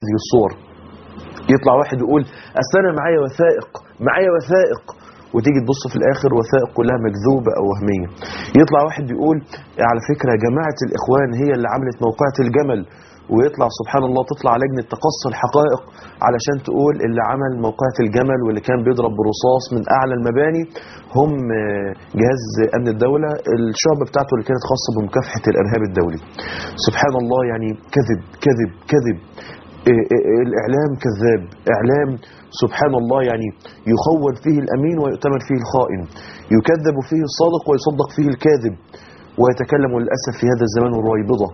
هذه الصور يطلع واحد يقول اصل انا معايا وثائق معايا وثائق وتيجي تبص في الاخر وثائق كلها مكذوبه او وهميه يطلع واحد يقول على فكره جماعه الاخوان هي اللي عملت موقعه الجمل ويطلع سبحان الله تطلع لجنه تقصي الحقائق علشان تقول اللي عمل موقعه الجمل واللي كان بيضرب برصاص من اعلى المباني هم آه، جهاز امن الدوله الشعبه بتاعته اللي كانت خاصه بمكافحه الارهاب الدولي سبحان الله يعني كذب كذب كذب إيه إيه إيه الإعلام كذاب إعلام سبحان الله يعني يخون فيه الأمين ويؤتمن فيه الخائن يكذب فيه الصادق ويصدق فيه الكاذب ويتكلم للأسف في هذا الزمان الرويبضة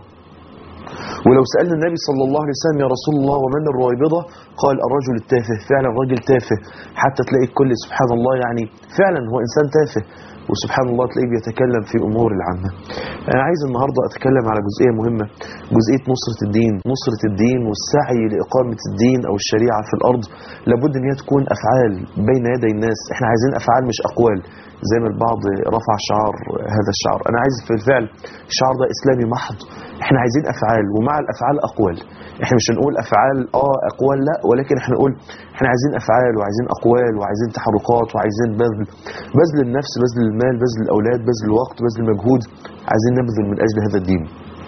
ولو سألنا النبي صلى الله عليه وسلم يا رسول الله ومن الرويبضة قال الرجل التافه فعلا راجل تافه حتى تلاقي الكل سبحان الله يعني فعلا هو إنسان تافه وسبحان الله تلاقيه بيتكلم في أمور العامة أنا عايز النهاردة أتكلم على جزئية مهمة جزئية نصرة الدين نصرة الدين والسعي لإقامة الدين أو الشريعة في الأرض لابد أن هي تكون أفعال بين يدي الناس احنا عايزين أفعال مش أقوال زي ما البعض رفع شعار هذا الشعار أنا عايز في الفعل الشعار ده إسلامي محض احنا عايزين أفعال ومع الأفعال أقوال احنا مش هنقول أفعال آه أقوال لا ولكن احنا نقول احنا عايزين أفعال وعايزين أقوال وعايزين تحركات وعايزين بذل بذل النفس بذل المال بذل الأولاد بذل الوقت بذل المجهود عايزين نبذل من أجل هذا الدين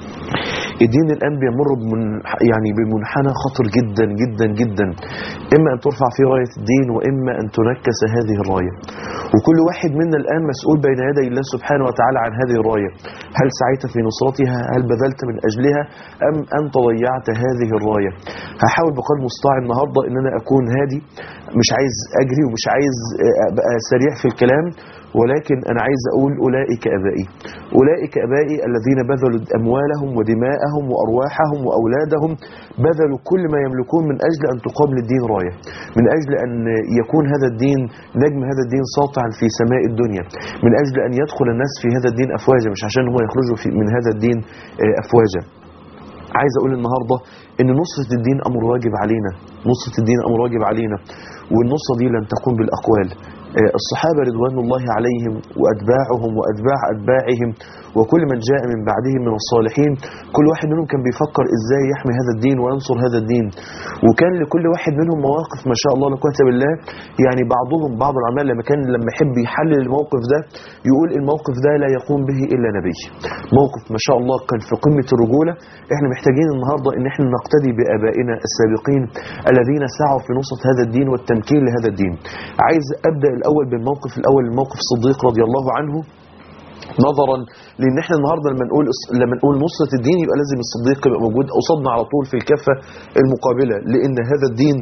الدين الآن بيمر بمن يعني بمنحنى خطر جدا جدا جدا إما أن ترفع فيه راية الدين وإما أن تنكس هذه الراية وكل واحد منا الآن مسؤول بين يدي الله سبحانه وتعالى عن هذه الراية هل سعيت في نصرتها هل بذلت من أجلها أم أنت ضيعت هذه الراية هحاول بقدر المستطاع النهاردة أن أنا أكون هادي مش عايز أجري ومش عايز أبقى سريع في الكلام ولكن أنا عايز أقول أولئك أبائي أولئك أبائي الذين بذلوا أموالهم ودماءهم وأرواحهم وأولادهم بذلوا كل ما يملكون من أجل أن تقام للدين راية من أجل أن يكون هذا الدين نجم هذا الدين ساطعا في سماء الدنيا من أجل أن يدخل الناس في هذا الدين أفواجا مش عشان هم يخرجوا في من هذا الدين آه، أفواجا عايز اقول النهارده ان نصرة الدين امر واجب علينا نصرة الدين امر واجب علينا والنصرة دي لن تكون بالاقوال آه، الصحابة رضوان الله عليهم واتباعهم واتباع اتباعهم وكل من جاء من بعدهم من الصالحين كل واحد منهم كان بيفكر ازاي يحمي هذا الدين وينصر هذا الدين وكان لكل واحد منهم مواقف ما شاء الله لا قوه الا بالله يعني بعضهم بعض العلماء لما كان لما يحب يحلل الموقف ده يقول الموقف ده لا يقوم به الا نبي موقف ما شاء الله كان في قمه الرجوله احنا محتاجين النهارده ان احنا نقتدي بابائنا السابقين الذين سعوا في نصره هذا الدين والتمكين لهذا الدين عايز ابدا الاول بالموقف الاول الموقف الصديق رضي الله عنه نظرا لان احنا النهارده لما نقول لما نقول نصره الدين يبقى لازم الصديق يبقى موجود قصادنا على طول في الكفه المقابله لان هذا الدين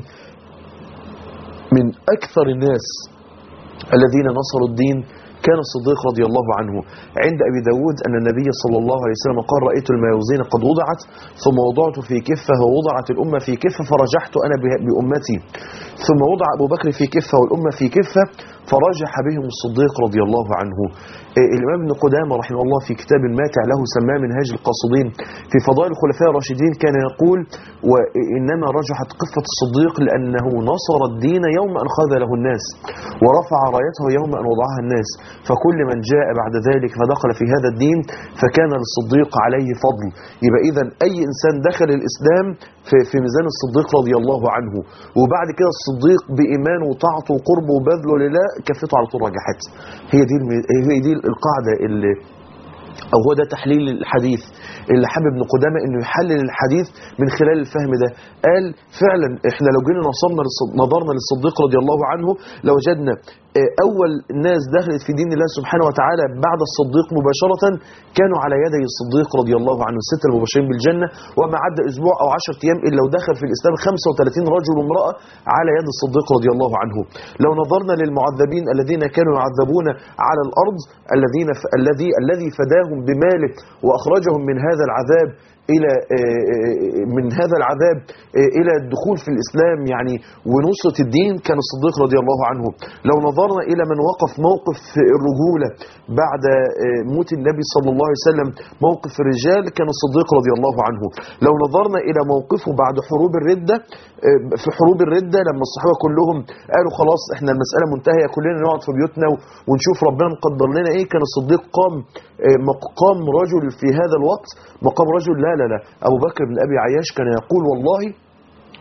من اكثر الناس الذين نصروا الدين كان الصديق رضي الله عنه عند أبي داود أن النبي صلى الله عليه وسلم قال رأيت الموازين قد وضعت ثم وضعت في كفة ووضعت الأمة في كفة فرجحت أنا به- بأمتي ثم وضع أبو بكر في كفة والأمة في كفة فرجح بهم الصديق رضي الله عنه إيه، الإمام ابن قدامة رحمه الله في كتاب ماتع له سماه منهاج القاصدين في فضائل الخلفاء الراشدين كان يقول وإنما رجحت قفة الصديق لأنه نصر الدين يوم أن خذله الناس ورفع رايته يوم أن وضعها الناس فكل من جاء بعد ذلك فدخل في هذا الدين فكان للصديق عليه فضل يبقى إذا أي إنسان دخل الإسلام في, في ميزان الصديق رضي الله عنه وبعد كده الصديق بإيمانه وطاعته وقربه وبذله لله كفته على طول رجحت هي دي الم- هي دي القاعدة اللي أو هو ده تحليل الحديث اللي حابب ابن قدامة انه يحلل الحديث من خلال الفهم ده قال فعلا احنا لو جينا نصبنا للصد- نظرنا للصديق رضي الله عنه لوجدنا آه، اول ناس دخلت في دين الله سبحانه وتعالى بعد الصديق مباشرة كانوا على يدي الصديق رضي الله عنه الستة المبشرين بالجنة وما عدى اسبوع او 10 ايام الا ودخل في الاسلام 35 رجل وامرأة على يد الصديق رضي الله عنه لو نظرنا للمعذبين الذين كانوا يعذبون على الارض الذين ف... الذي الذي فداهم بماله واخرجهم من هذا العذاب الى آه، آه، من هذا العذاب آه، الى الدخول في الاسلام يعني ونصره الدين كان الصديق رضي الله عنه لو نظرنا الى من وقف موقف الرجوله بعد آه، موت النبي صلى الله عليه وسلم موقف الرجال كان الصديق رضي الله عنه لو نظرنا الى موقفه بعد حروب الرده آه، في حروب الرده لما الصحابه كلهم قالوا خلاص احنا المساله منتهيه كلنا نقعد في بيوتنا ونشوف ربنا مقدر لنا ايه كان الصديق قام آه، مقام رجل في هذا الوقت مقام رجل لا لا لا ابو بكر بن ابي عياش كان يقول والله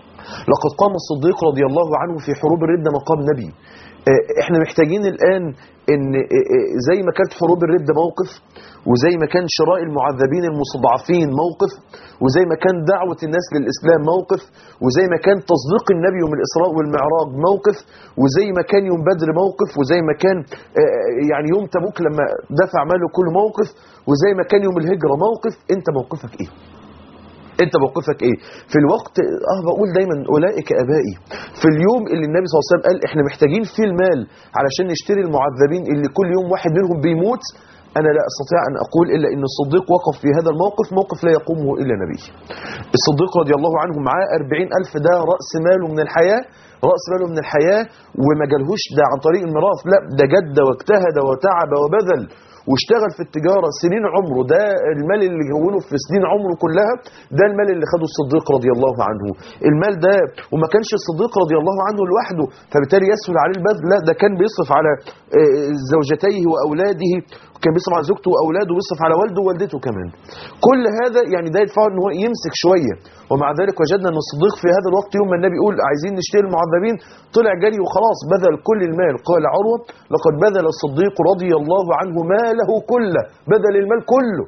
لقد قام الصديق رضي الله عنه في حروب الردة مقام نبي آه، احنا محتاجين الآن ان آه، آه، زي ما كانت حروب الردة موقف وزي ما كان شراء المعذبين المستضعفين موقف وزي ما كان دعوة الناس للإسلام موقف وزي ما كان تصديق النبي يوم الإسراء والمعراج موقف وزي ما كان يوم بدر موقف وزي ما كان آه، يعني يوم تبوك لما دفع ماله كل موقف وزي ما كان يوم الهجرة موقف انت موقفك ايه انت موقفك ايه في الوقت اه بقول دايما اولئك ابائي في اليوم اللي النبي صلى الله عليه وسلم قال احنا محتاجين فيه المال علشان نشتري المعذبين اللي كل يوم واحد منهم بيموت انا لا استطيع ان اقول الا ان الصديق وقف في هذا الموقف موقف لا يقومه الا نبي الصديق رضي الله عنه معاه 40 الف ده راس ماله من الحياه راس ماله من الحياه وما جالهوش ده عن طريق الميراث لا ده جد واجتهد وتعب وبذل واشتغل في التجارة سنين عمره ده المال اللي جونه في سنين عمره كلها ده المال اللي خده الصديق رضي الله عنه المال ده وما كانش الصديق رضي الله عنه لوحده فبالتالي يسهل عليه البذل لا ده كان بيصرف على آه، زوجتيه وأولاده كان بيصرف على زوجته واولاده ويصرف على والده ووالدته كمان كل هذا يعني ده يدفعه ان هو يمسك شويه ومع ذلك وجدنا ان الصديق في هذا الوقت يوم ما النبي يقول عايزين نشتري المعذبين طلع جري وخلاص بذل كل المال قال عروه لقد بذل الصديق رضي الله عنه ماله كله بذل المال كله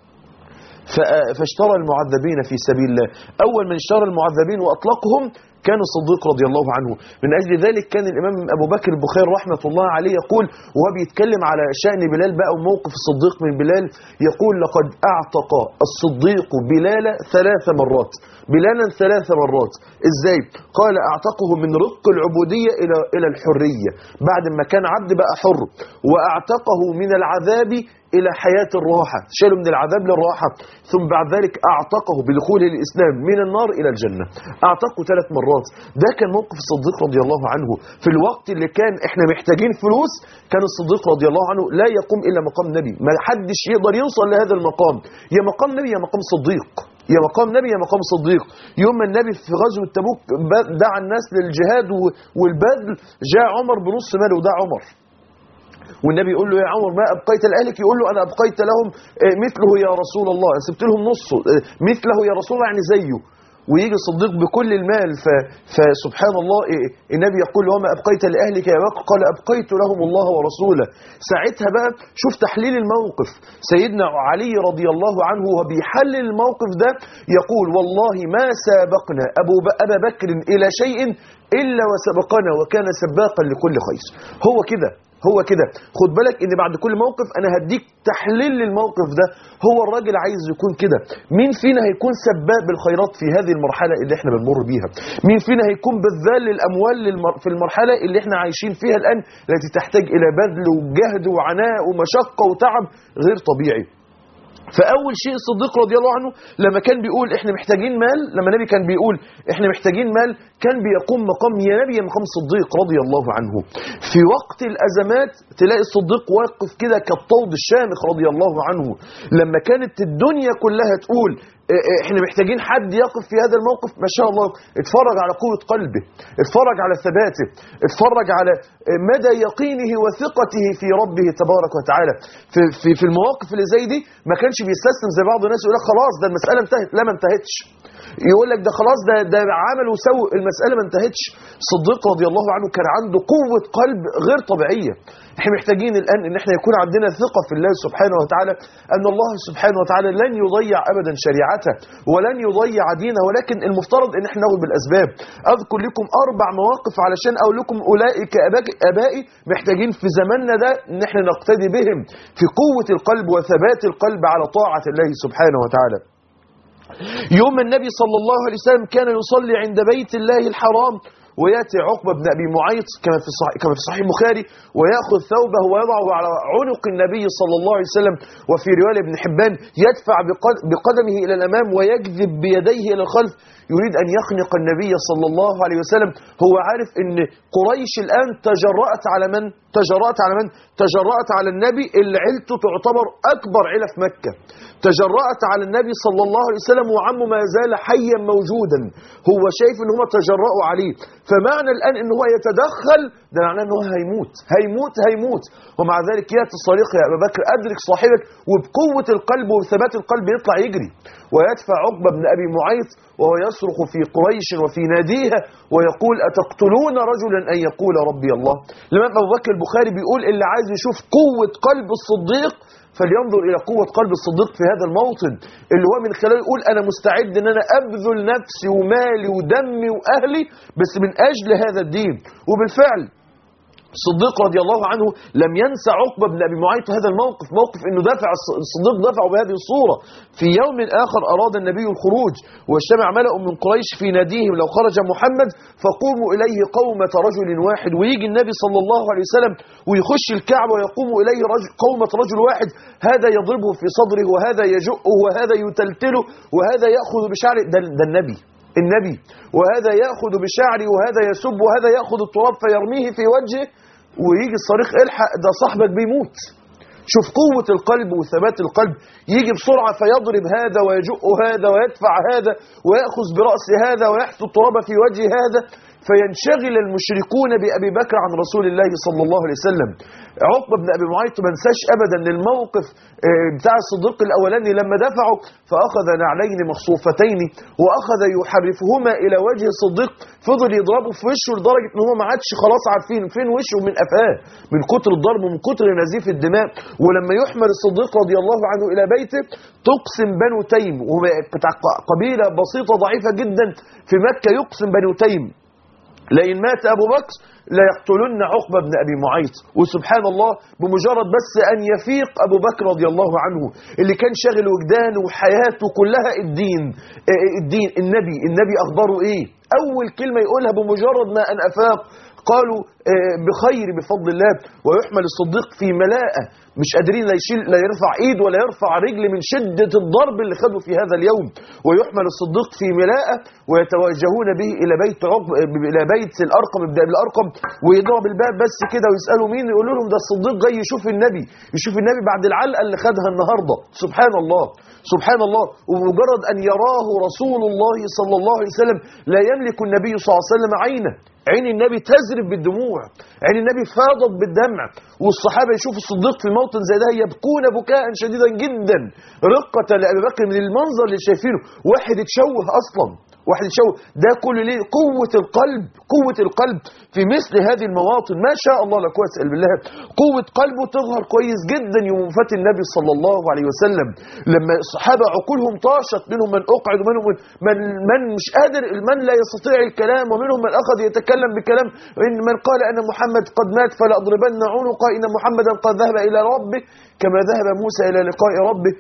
ف- فاشترى المعذبين في سبيل الله أول من اشترى المعذبين وأطلقهم كان الصديق رضي الله عنه من أجل ذلك كان الإمام أبو بكر البخاري رحمة الله عليه يقول وهو بيتكلم على شأن بلال بقى وموقف الصديق من بلال يقول لقد أعتق الصديق بلال ثلاث مرات بلالا ثلاث مرات ازاي قال اعتقه من رق العبودية الى الى الحرية بعد ما كان عبد بقى حر واعتقه من العذاب الى حياة الراحة شاله من العذاب للراحة ثم بعد ذلك اعتقه بدخوله الاسلام من النار الى الجنة اعتقه ثلاث مرات ده كان موقف الصديق رضي الله عنه في الوقت اللي كان احنا محتاجين فلوس كان الصديق رضي الله عنه لا يقوم الا مقام نبي ما حدش يقدر يوصل لهذا المقام يا مقام نبي يا مقام صديق يا مقام نبي يا مقام صديق يوم ما النبي في غزوة تبوك ب- دعا الناس للجهاد و- والبذل جاء عمر بنص ماله وده عمر والنبي يقول له يا عمر ما أبقيت لأهلك يقول له أنا أبقيت لهم آه، مثله يا رسول الله أنا سبت لهم نصه آه، مثله يا رسول الله يعني زيه ويجي الصديق بكل المال ف... فسبحان الله إيه، النبي يقول له وما أبقيت لأهلك يا بكر قال أبقيت لهم الله ورسوله ساعتها بقى شوف تحليل الموقف سيدنا علي رضي الله عنه وهو بيحلل الموقف ده يقول والله ما سابقنا أبو ب... أبا بكر إلى شيء إلا وسبقنا وكان سباقا لكل خير هو كده هو كده خد بالك ان بعد كل موقف انا هديك تحليل للموقف ده هو الراجل عايز يكون كده مين فينا هيكون سباب بالخيرات في هذه المرحله اللي احنا بنمر بيها مين فينا هيكون بذال للاموال للمر... في المرحله اللي احنا عايشين فيها الان التي تحتاج الى بذل وجهد وعناء ومشقه وتعب غير طبيعي فاول شيء الصديق رضي الله عنه لما كان بيقول احنا محتاجين مال لما النبي كان بيقول احنا محتاجين مال كان بيقوم مقام يا نبي يا مقام الصديق رضي الله عنه في وقت الازمات تلاقي الصديق واقف كده كالطود الشامخ رضي الله عنه لما كانت الدنيا كلها تقول اه اه احنا محتاجين حد يقف في هذا الموقف ما شاء الله اتفرج على قوة قلبه اتفرج على ثباته اتفرج على اه مدى يقينه وثقته في ربه تبارك وتعالى في, في, في المواقف اللي زي دي ما كانش بيستسلم زي بعض الناس يقول لك خلاص ده المسألة انتهت لا ما انتهتش يقول لك ده خلاص ده ده عمل وسوء المسألة ما انتهتش الصديق رضي الله عنه كان عنده قوة قلب غير طبيعية احنا محتاجين الآن ان احنا يكون عندنا ثقة في الله سبحانه وتعالى ان الله سبحانه وتعالى لن يضيع ابدا شريعته ولن يضيع دينه ولكن المفترض ان احنا ناخد بالاسباب اذكر لكم اربع مواقف علشان اقول لكم اولئك أباك- ابائي محتاجين في زماننا ده ان احنا نقتدي بهم في قوة القلب وثبات القلب على طاعة الله سبحانه وتعالى يوم النبي صلى الله عليه وسلم كان يصلي عند بيت الله الحرام وياتي عقبه بن ابي معيط كما في صحيح كما في صحيح البخاري وياخذ ثوبه ويضعه على عنق النبي صلى الله عليه وسلم وفي روايه ابن حبان يدفع بقد- بقدمه الى الامام ويجذب بيديه الى الخلف يريد ان يخنق النبي صلى الله عليه وسلم هو عارف ان قريش الان تجرأت على من تجرأت على من تجرأت على النبي اللي عيلته تعتبر اكبر عيله في مكه تجرأت على النبي صلى الله عليه وسلم وعمه ما زال حيا موجودا هو شايف ان هم تجرأوا عليه فمعنى الآن ان هو يتدخل ده معناه ان هو هيموت هيموت هيموت ومع ذلك ياتي الصريخ يا ابا بكر ادرك صاحبك وبقوه القلب وثبات القلب يطلع يجري ويدفع عقبه بن ابي معيط وهو يصرخ في قريش وفي ناديها ويقول اتقتلون رجلا ان يقول ربي الله الامام ابو بكر البخاري بيقول اللي عايز يشوف قوه قلب الصديق فلينظر الى قوه قلب الصديق في هذا الموطن اللي هو من خلاله يقول انا مستعد ان انا ابذل نفسي ومالي ودمي واهلي بس من اجل هذا الدين وبالفعل الصديق رضي الله عنه لم ينسى عقبة بن أبي معيط هذا الموقف موقف أنه دافع الصديق دفعه بهذه الصورة في يوم آخر أراد النبي الخروج واجتمع ملأ من قريش في ناديهم لو خرج محمد فقوموا إليه قومة رجل واحد ويجي النبي صلى الله عليه وسلم ويخش الكعبة ويقوم إليه رجل قومة رجل واحد هذا يضربه في صدره وهذا يجؤه وهذا يتلتله وهذا يأخذ بشعره ده, ده النبي النبي وهذا يأخذ بشعري وهذا يسب وهذا يأخذ التراب فيرميه في وجهه ويجي الصريخ الحق ده صاحبك بيموت شوف قوة القلب وثبات القلب يجي بسرعة فيضرب هذا ويجؤ هذا ويدفع هذا ويأخذ برأس هذا ويحث التراب في وجه هذا فينشغل المشركون بأبي بكر عن رسول الله صلى الله عليه وسلم عقبة بن أبي معيط ما انساش أبدا الموقف بتاع الصديق الأولاني لما دفعه فأخذ نعلين مخصوفتين وأخذ يحرفهما إلى وجه الصديق فضل يضربه في وشه لدرجة إن هو ما عادش خلاص عارفين فين وشه من قفاه من كتر الضرب ومن كتر نزيف الدماء ولما يحمل الصديق رضي الله عنه إلى بيته تقسم بنو تيم وهو بتاع قبيلة بسيطة ضعيفة جدا في مكة يقسم بنو تيم لئن مات أبو بكر لا يقتلن عقبة بن أبي معيط وسبحان الله بمجرد بس أن يفيق أبو بكر رضي الله عنه اللي كان شاغل وجدانه وحياته كلها الدين الدين النبي النبي أخباره إيه أول كلمة يقولها بمجرد ما أن أفاق قالوا بخير بفضل الله ويحمل الصديق في ملاءة مش قادرين لا يشيل لا يرفع ايد ولا يرفع رجل من شدة الضرب اللي خدوا في هذا اليوم ويحمل الصديق في ملاءة ويتوجهون به الى بيت عقب الى بيت الارقم ابن ابي الارقم ويضرب الباب بس كده ويسالوا مين يقولوا لهم ده الصديق جاي يشوف النبي يشوف النبي بعد العلقه اللي خدها النهارده سبحان الله سبحان الله ومجرد ان يراه رسول الله صلى الله عليه وسلم لا يملك النبي صلى الله عليه وسلم عينه عين النبي تزرف بالدموع عين النبي فاضت بالدمع والصحابة يشوفوا الصديق في موطن زي ده يبكون بكاء شديدا جدا رقة لأبي بكر من المنظر اللي شايفينه واحد اتشوه أصلا واحد يتشوه ده كل ليه قوة القلب قوة القلب في مثل هذه المواطن ما شاء الله لا قوة إلا بالله قوة قلبه تظهر كويس جدا يوم وفاة النبي صلى الله عليه وسلم لما الصحابة عقولهم طاشت منهم من أقعد ومنهم من, من, من مش قادر من لا يستطيع الكلام ومنهم من أخذ يتكلم بكلام إن من قال أن محمد قد مات فلا أضربن عنقه إن محمدا قد ذهب إلى ربه كما ذهب موسى إلى لقاء ربه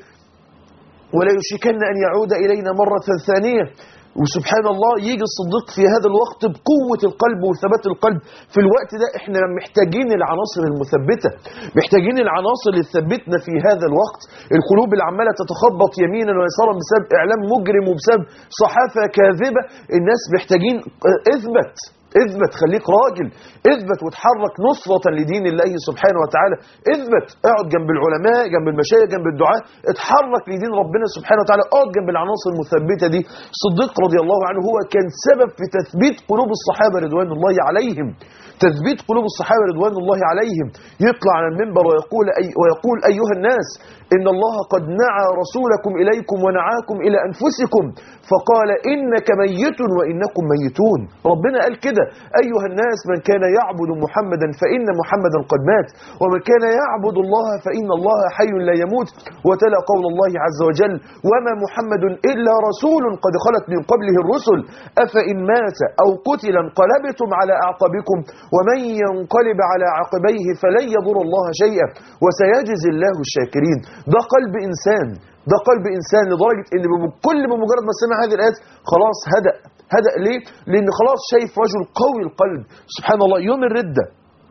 ولا يشكن أن يعود إلينا مرة ثانية وسبحان الله يجي الصديق في هذا الوقت بقوة القلب وثبات القلب في الوقت ده احنا محتاجين العناصر المثبتة محتاجين العناصر اللي تثبتنا في هذا الوقت القلوب اللي عمالة تتخبط يمينا ويسارا بسبب اعلام مجرم وبسبب صحافة كاذبة الناس محتاجين اثبت اثبت خليك راجل اثبت وتحرك نصرة لدين الله سبحانه وتعالى اثبت اقعد جنب العلماء جنب المشايخ جنب الدعاء اتحرك لدين ربنا سبحانه وتعالى اقعد جنب العناصر المثبتة دي الصديق رضي الله عنه هو كان سبب في تثبيت قلوب الصحابة رضوان الله عليهم تثبيت قلوب الصحابة رضوان الله عليهم يطلع على المنبر ويقول, أي ويقول أيها الناس إن الله قد نعى رسولكم إليكم ونعاكم إلى أنفسكم فقال إنك ميت وإنكم ميتون ربنا قال كده أيها الناس من كان يعبد محمدا فإن محمدا قد مات ومن كان يعبد الله فإن الله حي لا يموت وتلا قول الله عز وجل وما محمد إلا رسول قد خلت من قبله الرسل أفإن مات أو قتل انقلبتم على أعقابكم ومن ينقلب على عقبيه فلن يضر الله شيئا وسيجزي الله الشاكرين ده قلب إنسان ده قلب إنسان لدرجة إن كل بمجرد ما سمع هذه الآيات خلاص هدأ هدأ ليه؟ لأن خلاص شايف رجل قوي القلب سبحان الله يوم الردة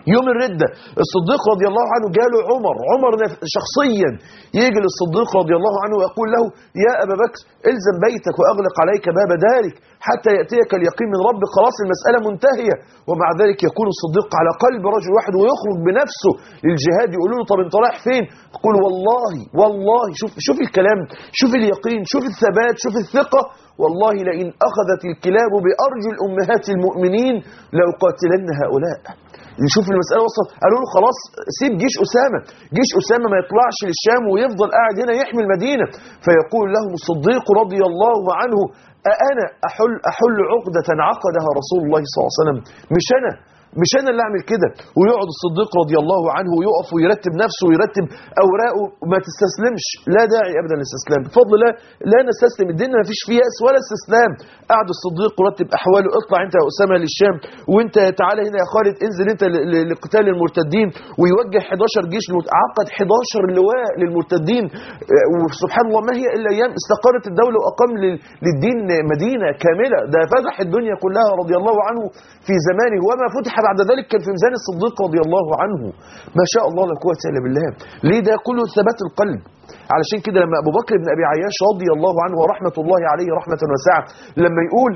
يوم الردة الصديق رضي الله عنه جاله عمر عمر نف- شخصيا يجي للصديق رضي الله عنه ويقول له يا أبا بكر الزم بيتك وأغلق عليك باب دارك حتى يأتيك اليقين من ربك خلاص المسألة منتهية ومع ذلك يكون الصديق على قلب رجل واحد ويخرج بنفسه للجهاد يقولوا له طب انت رايح فين يقول والله والله شوف شوف الكلام شوف اليقين شوف الثبات شوف الثقة والله لئن أخذت الكلاب بأرجل أمهات المؤمنين لأقاتلن هؤلاء يشوف المسألة وصلت قالوا له خلاص سيب جيش أسامة جيش أسامة ما يطلعش للشام ويفضل قاعد هنا يحمي المدينة فيقول لهم الصديق رضي الله عنه أأنا أحل, أحل عقدة عقدها رسول الله صلى الله عليه وسلم مش أنا مش انا اللي اعمل كده ويقعد الصديق رضي الله عنه ويقف ويرتب نفسه ويرتب اوراقه وما تستسلمش لا داعي ابدا للاستسلام بفضل الله لا نستسلم الدنيا ما فيش فيها ياس ولا استسلام قعد الصديق ورتب احواله اطلع انت يا اسامه للشام وانت تعالى هنا يا خالد انزل انت ل- ل- لقتال المرتدين ويوجه 11 جيش للمرت- عقد 11 لواء للمرتدين آه، وسبحان الله ما هي الا ايام استقرت الدوله واقام لل- للدين مدينه كامله ده فتح الدنيا كلها رضي الله عنه في زمانه وما فتح بعد ذلك كان في ميزان الصديق رضي الله عنه ما شاء الله لا قوه الا بالله ليه ده كله ثبات القلب علشان كده لما ابو بكر بن ابي عياش رضي الله عنه ورحمه الله عليه رحمه واسعه لما يقول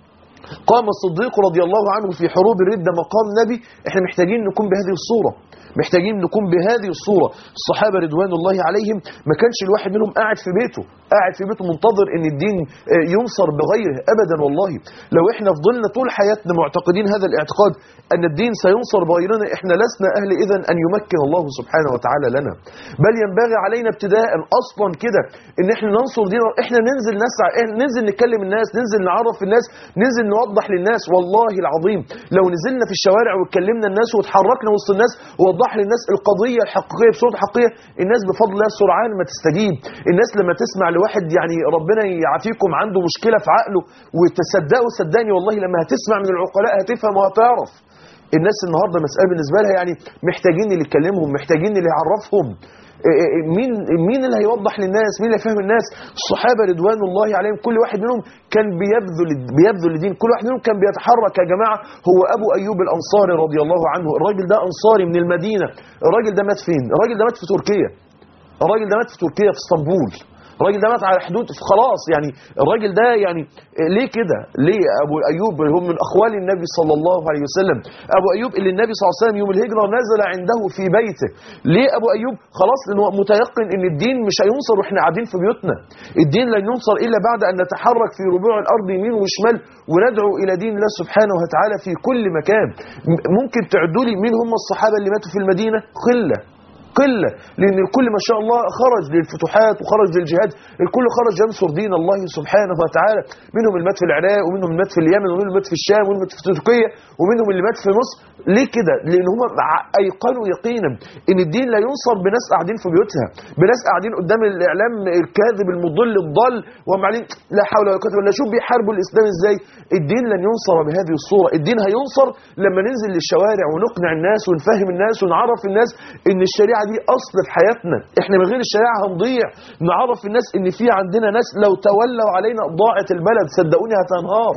قام الصديق رضي الله عنه في حروب الردة مقام نبي احنا محتاجين نكون بهذه الصورة محتاجين نكون بهذه الصورة الصحابة رضوان الله عليهم ما كانش الواحد منهم قاعد في بيته قاعد في بيته منتظر ان الدين آه، ينصر بغيره ابدا والله لو احنا فضلنا طول حياتنا معتقدين هذا الاعتقاد ان الدين سينصر بغيرنا احنا لسنا اهل اذا ان يمكن الله سبحانه وتعالى لنا بل ينبغي علينا ابتداء اصلا كده ان احنا ننصر دين احنا ننزل نسعى إحنا ننزل نتكلم الناس ننزل نعرف الناس ننزل نوضح للناس والله العظيم لو نزلنا في الشوارع واتكلمنا الناس وتحركنا وسط الناس ووضح للناس القضيه الحقيقيه بصوره حقيقيه الناس بفضل الله سرعان ما تستجيب الناس لما تسمع لواحد يعني ربنا يعافيكم عنده مشكله في عقله وتصدقوا صدقني والله لما هتسمع من العقلاء هتفهم وهتعرف الناس النهارده مساله بالنسبه لها يعني محتاجين اللي يكلمهم محتاجين اللي يعرفهم إيه إيه إيه مين مين اللي هيوضح للناس مين اللي هيفهم الناس الصحابه رضوان الله عليهم كل واحد منهم كان بيبذل بيبذل الدين كل واحد منهم كان بيتحرك يا جماعه هو ابو ايوب الانصاري رضي الله عنه الراجل ده انصاري من المدينه الراجل ده مات فين الراجل ده مات في تركيا الراجل ده مات في تركيا في اسطنبول الراجل ده مات على حدود خلاص يعني الراجل ده يعني ليه كده ليه ابو ايوب هو من اخوال النبي صلى الله عليه وسلم ابو ايوب اللي النبي صلى الله عليه وسلم يوم الهجره نزل عنده في بيته ليه ابو ايوب خلاص لانه متيقن ان الدين مش هينصر واحنا قاعدين في بيوتنا الدين لن ينصر الا بعد ان نتحرك في ربوع الارض يمين وشمال وندعو الى دين الله سبحانه وتعالى في كل مكان م- ممكن تعدوا لي مين هم الصحابه اللي ماتوا في المدينه قله قلة لأن الكل ما شاء الله خرج للفتوحات وخرج للجهاد الكل خرج ينصر دين الله سبحانه وتعالى منهم اللي مات في العراق ومنهم اللي مات في اليمن ومنهم اللي مات في الشام ومنهم اللي مات في تركيا ومنهم اللي مات في مصر ليه كده؟ لأن هم ع- أيقنوا يقينا إن الدين لا ينصر بناس قاعدين في بيوتها بناس قاعدين قدام الإعلام الكاذب المضل الضال وهم قاعدين لا حول ولا قوة إلا شوف بيحاربوا الإسلام إزاي الدين لن ينصر بهذه الصورة الدين هينصر لما ننزل للشوارع ونقنع الناس ونفهم الناس ونعرف الناس ان الشريعه دي اصل في حياتنا احنا من غير الشريعه هنضيع نعرف الناس ان في عندنا ناس لو تولوا علينا ضاعت البلد صدقوني هتنهار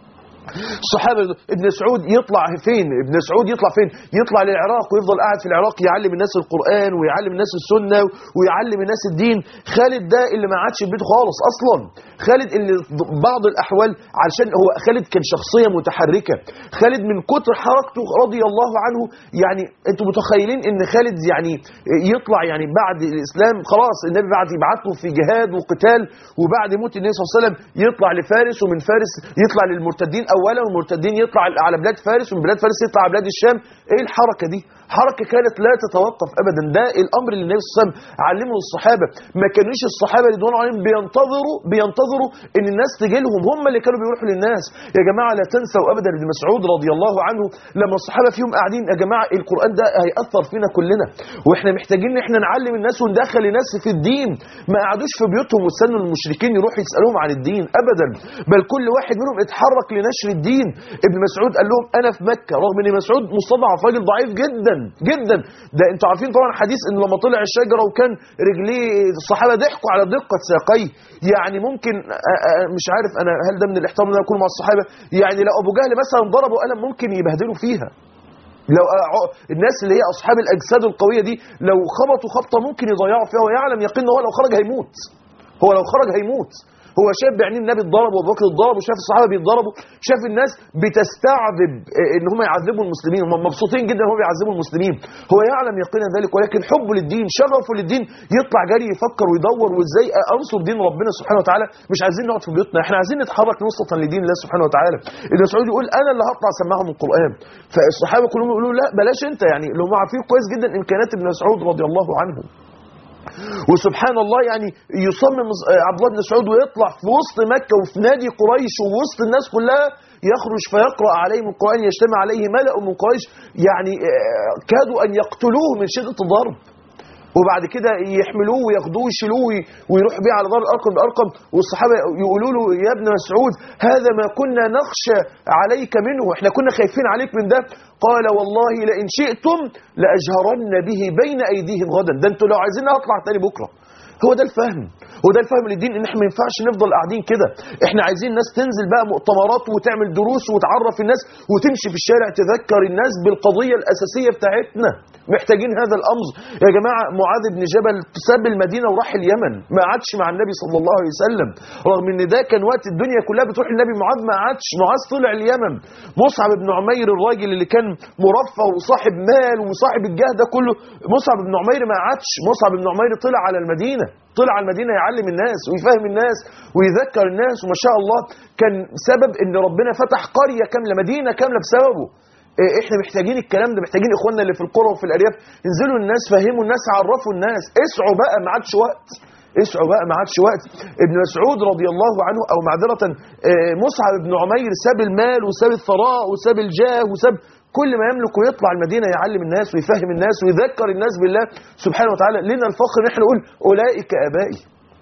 الصحابة ابن مسعود يطلع فين ابن مسعود يطلع فين يطلع للعراق ويفضل قاعد في العراق يعلم الناس القرآن ويعلم الناس السنة ويعلم الناس الدين خالد ده اللي ما عادش في بيته خالص أصلا خالد اللي بعض الأحوال علشان هو خالد كان شخصية متحركة خالد من كتر حركته رضي الله عنه يعني انتوا متخيلين ان خالد يعني يطلع يعني بعد الإسلام خلاص النبي بعد يبعثه في جهاد وقتال وبعد موت النبي صلى الله عليه وسلم يطلع لفارس ومن فارس يطلع للمرتدين اولا والمرتدين يطلع على بلاد فارس ومن بلاد فارس يطلع على بلاد الشام ايه الحركه دي حركه كانت لا تتوقف ابدا ده الامر اللي النبي صلى الله عليه وسلم علمه الصحابه ما كانوش الصحابه رضوان الله عليهم بينتظروا بينتظروا ان الناس تجي لهم هم اللي كانوا بيروحوا للناس يا جماعه لا تنسوا ابدا ابن مسعود رضي الله عنه لما الصحابه فيهم قاعدين يا جماعه القران ده هياثر فينا كلنا واحنا محتاجين ان احنا نعلم الناس وندخل الناس في الدين ما قعدوش في بيوتهم واستنوا المشركين يروحوا يسالوهم عن الدين ابدا بل كل واحد منهم اتحرك لنشر الدين ابن مسعود قال لهم انا في مكه رغم ان مسعود مستضعف راجل ضعيف جدا جدا ده انتوا عارفين طبعا حديث ان لما طلع الشجره وكان رجليه الصحابه ضحكوا على دقه ساقيه يعني ممكن أ- أ- مش عارف انا هل ده من الاحترام ان انا اكون مع الصحابه يعني لو ابو جهل مثلا ضربه قلم ممكن يبهدلوا فيها لو أع- الناس اللي هي اصحاب الاجساد القويه دي لو خبطوا خبطه ممكن يضيعوا فيها ويعلم يقين ان هو لو خرج هيموت هو لو خرج هيموت هو شاف بعينين النبي اتضرب وابو بكر اتضرب وشاف الصحابه بيتضربوا شاف الناس بتستعذب آه، ان هم يعذبوا المسلمين هم مبسوطين جدا هم بيعذبوا المسلمين هو يعلم يقينا ذلك ولكن حبه للدين شغفه للدين يطلع جري يفكر ويدور وازاي انصر دين ربنا سبحانه وتعالى مش عايزين نقعد في بيوتنا احنا عايزين نتحرك نصرة لدين الله سبحانه وتعالى ابن مسعود يقول انا اللي هطلع اسمعهم القران فالصحابه كلهم يقولوا لا بلاش انت يعني اللي هم عارفين كويس جدا امكانيات ابن مسعود رضي الله عنه وسبحان الله يعني يصمم آه، عبد الله بن مسعود ويطلع في وسط مكة وفي نادي قريش ووسط الناس كلها يخرج فيقرأ عليهم القرآن يجتمع عليه ملأ من قريش يعني آه، كادوا أن يقتلوه من شدة الضرب وبعد كده يحملوه وياخدوه ويشيلوه وي- ويروح بيه على دار الارقم الارقم والصحابه يقولوا له يا ابن مسعود هذا ما كنا نخشى عليك منه احنا كنا خايفين عليك من ده قال والله لئن شئتم لاجهرن به بين ايديهم غدا ده انتوا لو عايزين اطلع تاني بكره هو ده الفهم هو ده الفهم للدين ان احنا ما ينفعش نفضل قاعدين كده احنا عايزين الناس تنزل بقى مؤتمرات وتعمل دروس وتعرف الناس وتمشي في الشارع تذكر الناس بالقضيه الاساسيه بتاعتنا محتاجين هذا الامر يا جماعه معاذ بن جبل ساب المدينه وراح اليمن ما عادش مع النبي صلى الله عليه وسلم رغم ان ده كان وقت الدنيا كلها بتروح النبي معاذ ما عادش معاذ طلع اليمن مصعب بن عمير الراجل اللي كان مرفه وصاحب مال وصاحب الجاه ده كله مصعب بن عمير ما عادش مصعب بن عمير طلع على المدينه طلع على المدينه يعلم الناس ويفهم الناس ويذكر الناس وما شاء الله كان سبب ان ربنا فتح قريه كامله مدينه كامله بسببه إيه، احنا محتاجين الكلام ده محتاجين اخواننا اللي في القرى وفي الارياف انزلوا الناس فهموا الناس عرفوا الناس اسعوا بقى ما عادش وقت اسعوا بقى ما عادش وقت ابن مسعود رضي الله عنه او معذره آه، مصعب بن عمير ساب المال وساب الثراء وساب الجاه وساب كل ما يملك ويطلع المدينه يعلم الناس ويفهم الناس ويذكر الناس بالله سبحانه وتعالى لنا الفخر ان احنا نقول اولئك ابائي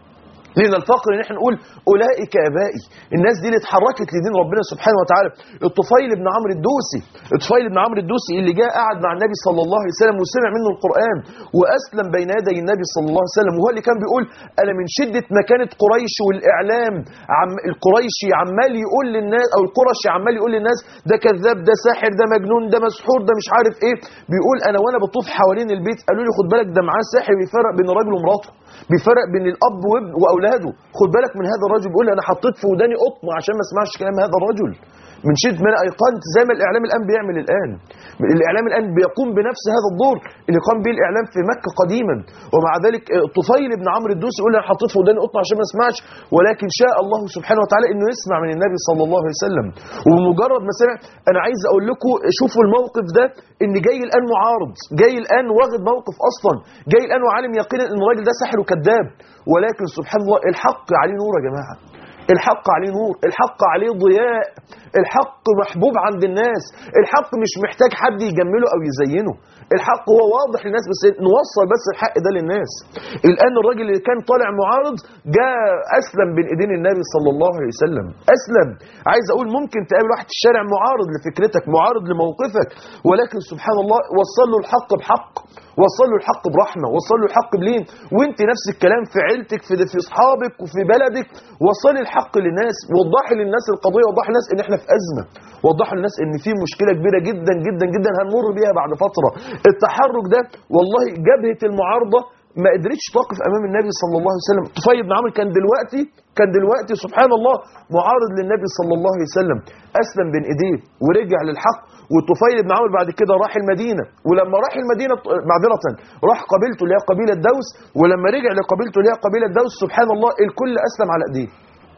لنا الفقر ان احنا نقول اولئك ابائي الناس دي اللي اتحركت لدين ربنا سبحانه وتعالى الطفيل بن عمرو الدوسي الطفيل بن عمرو الدوسي اللي جاء قعد مع النبي صلى الله عليه وسلم وسمع منه القران واسلم بين يدي النبي صلى الله عليه وسلم وهو اللي كان بيقول انا من شده مكانه قريش والاعلام عم القريشي عمال يقول للناس او القرشي عمال يقول للناس ده كذاب ده ساحر ده مجنون ده مسحور ده مش عارف ايه بيقول انا وانا بطوف حوالين البيت قالوا لي خد بالك ده معاه ساحر بيفرق بين الراجل ومراته بيفرق بين الاب وابن واولاده خد بالك من هذا الرجل بيقول انا حطيت في وداني قطن عشان ما اسمعش كلام هذا الرجل من شده ما أنا ايقنت زي ما الاعلام الان بيعمل الان الاعلام الان بيقوم بنفس هذا الدور اللي قام به الاعلام في مكه قديما ومع ذلك آه، طفيل بن عمرو الدوسي يقول انا حطيت في وداني قطن عشان ما اسمعش ولكن شاء الله سبحانه وتعالى انه يسمع من النبي صلى الله عليه وسلم وبمجرد ما سمع انا عايز اقول لكم شوفوا الموقف ده ان جاي الان معارض جاي الان واخد موقف اصلا جاي الان وعالم يقينا ان الراجل ده ساحر وكذاب ولكن سبحان الله الحق عليه نور يا جماعه الحق عليه نور الحق عليه ضياء الحق محبوب عند الناس الحق مش محتاج حد يجمله او يزينه الحق هو واضح للناس بس نوصل بس الحق ده للناس الان الراجل اللي كان طالع معارض جاء اسلم بين ايدين النبي صلى الله عليه وسلم اسلم عايز اقول ممكن تقابل واحد في الشارع معارض لفكرتك معارض لموقفك ولكن سبحان الله وصل له الحق بحق وصل له الحق برحمه وصل له الحق بلين وانت نفس الكلام في عيلتك في في اصحابك وفي بلدك وصلي الحق للناس وضحي للناس القضيه وضحي للناس ان احنا في ازمه وضحي للناس ان في مشكله كبيره جدا جدا جدا هنمر بيها بعد فتره التحرك ده والله جبهه المعارضه ما قدرتش تقف امام النبي صلى الله عليه وسلم طفيل بن عمرو كان دلوقتي كان دلوقتي سبحان الله معارض للنبي صلى الله عليه وسلم اسلم بين ايديه ورجع للحق والطفيل بن عمرو بعد كده راح المدينه ولما راح المدينه معذره راح قبيلته اللي هي قبيله دوس ولما رجع لقبيلته اللي هي قبيله دوس سبحان الله الكل اسلم على ايديه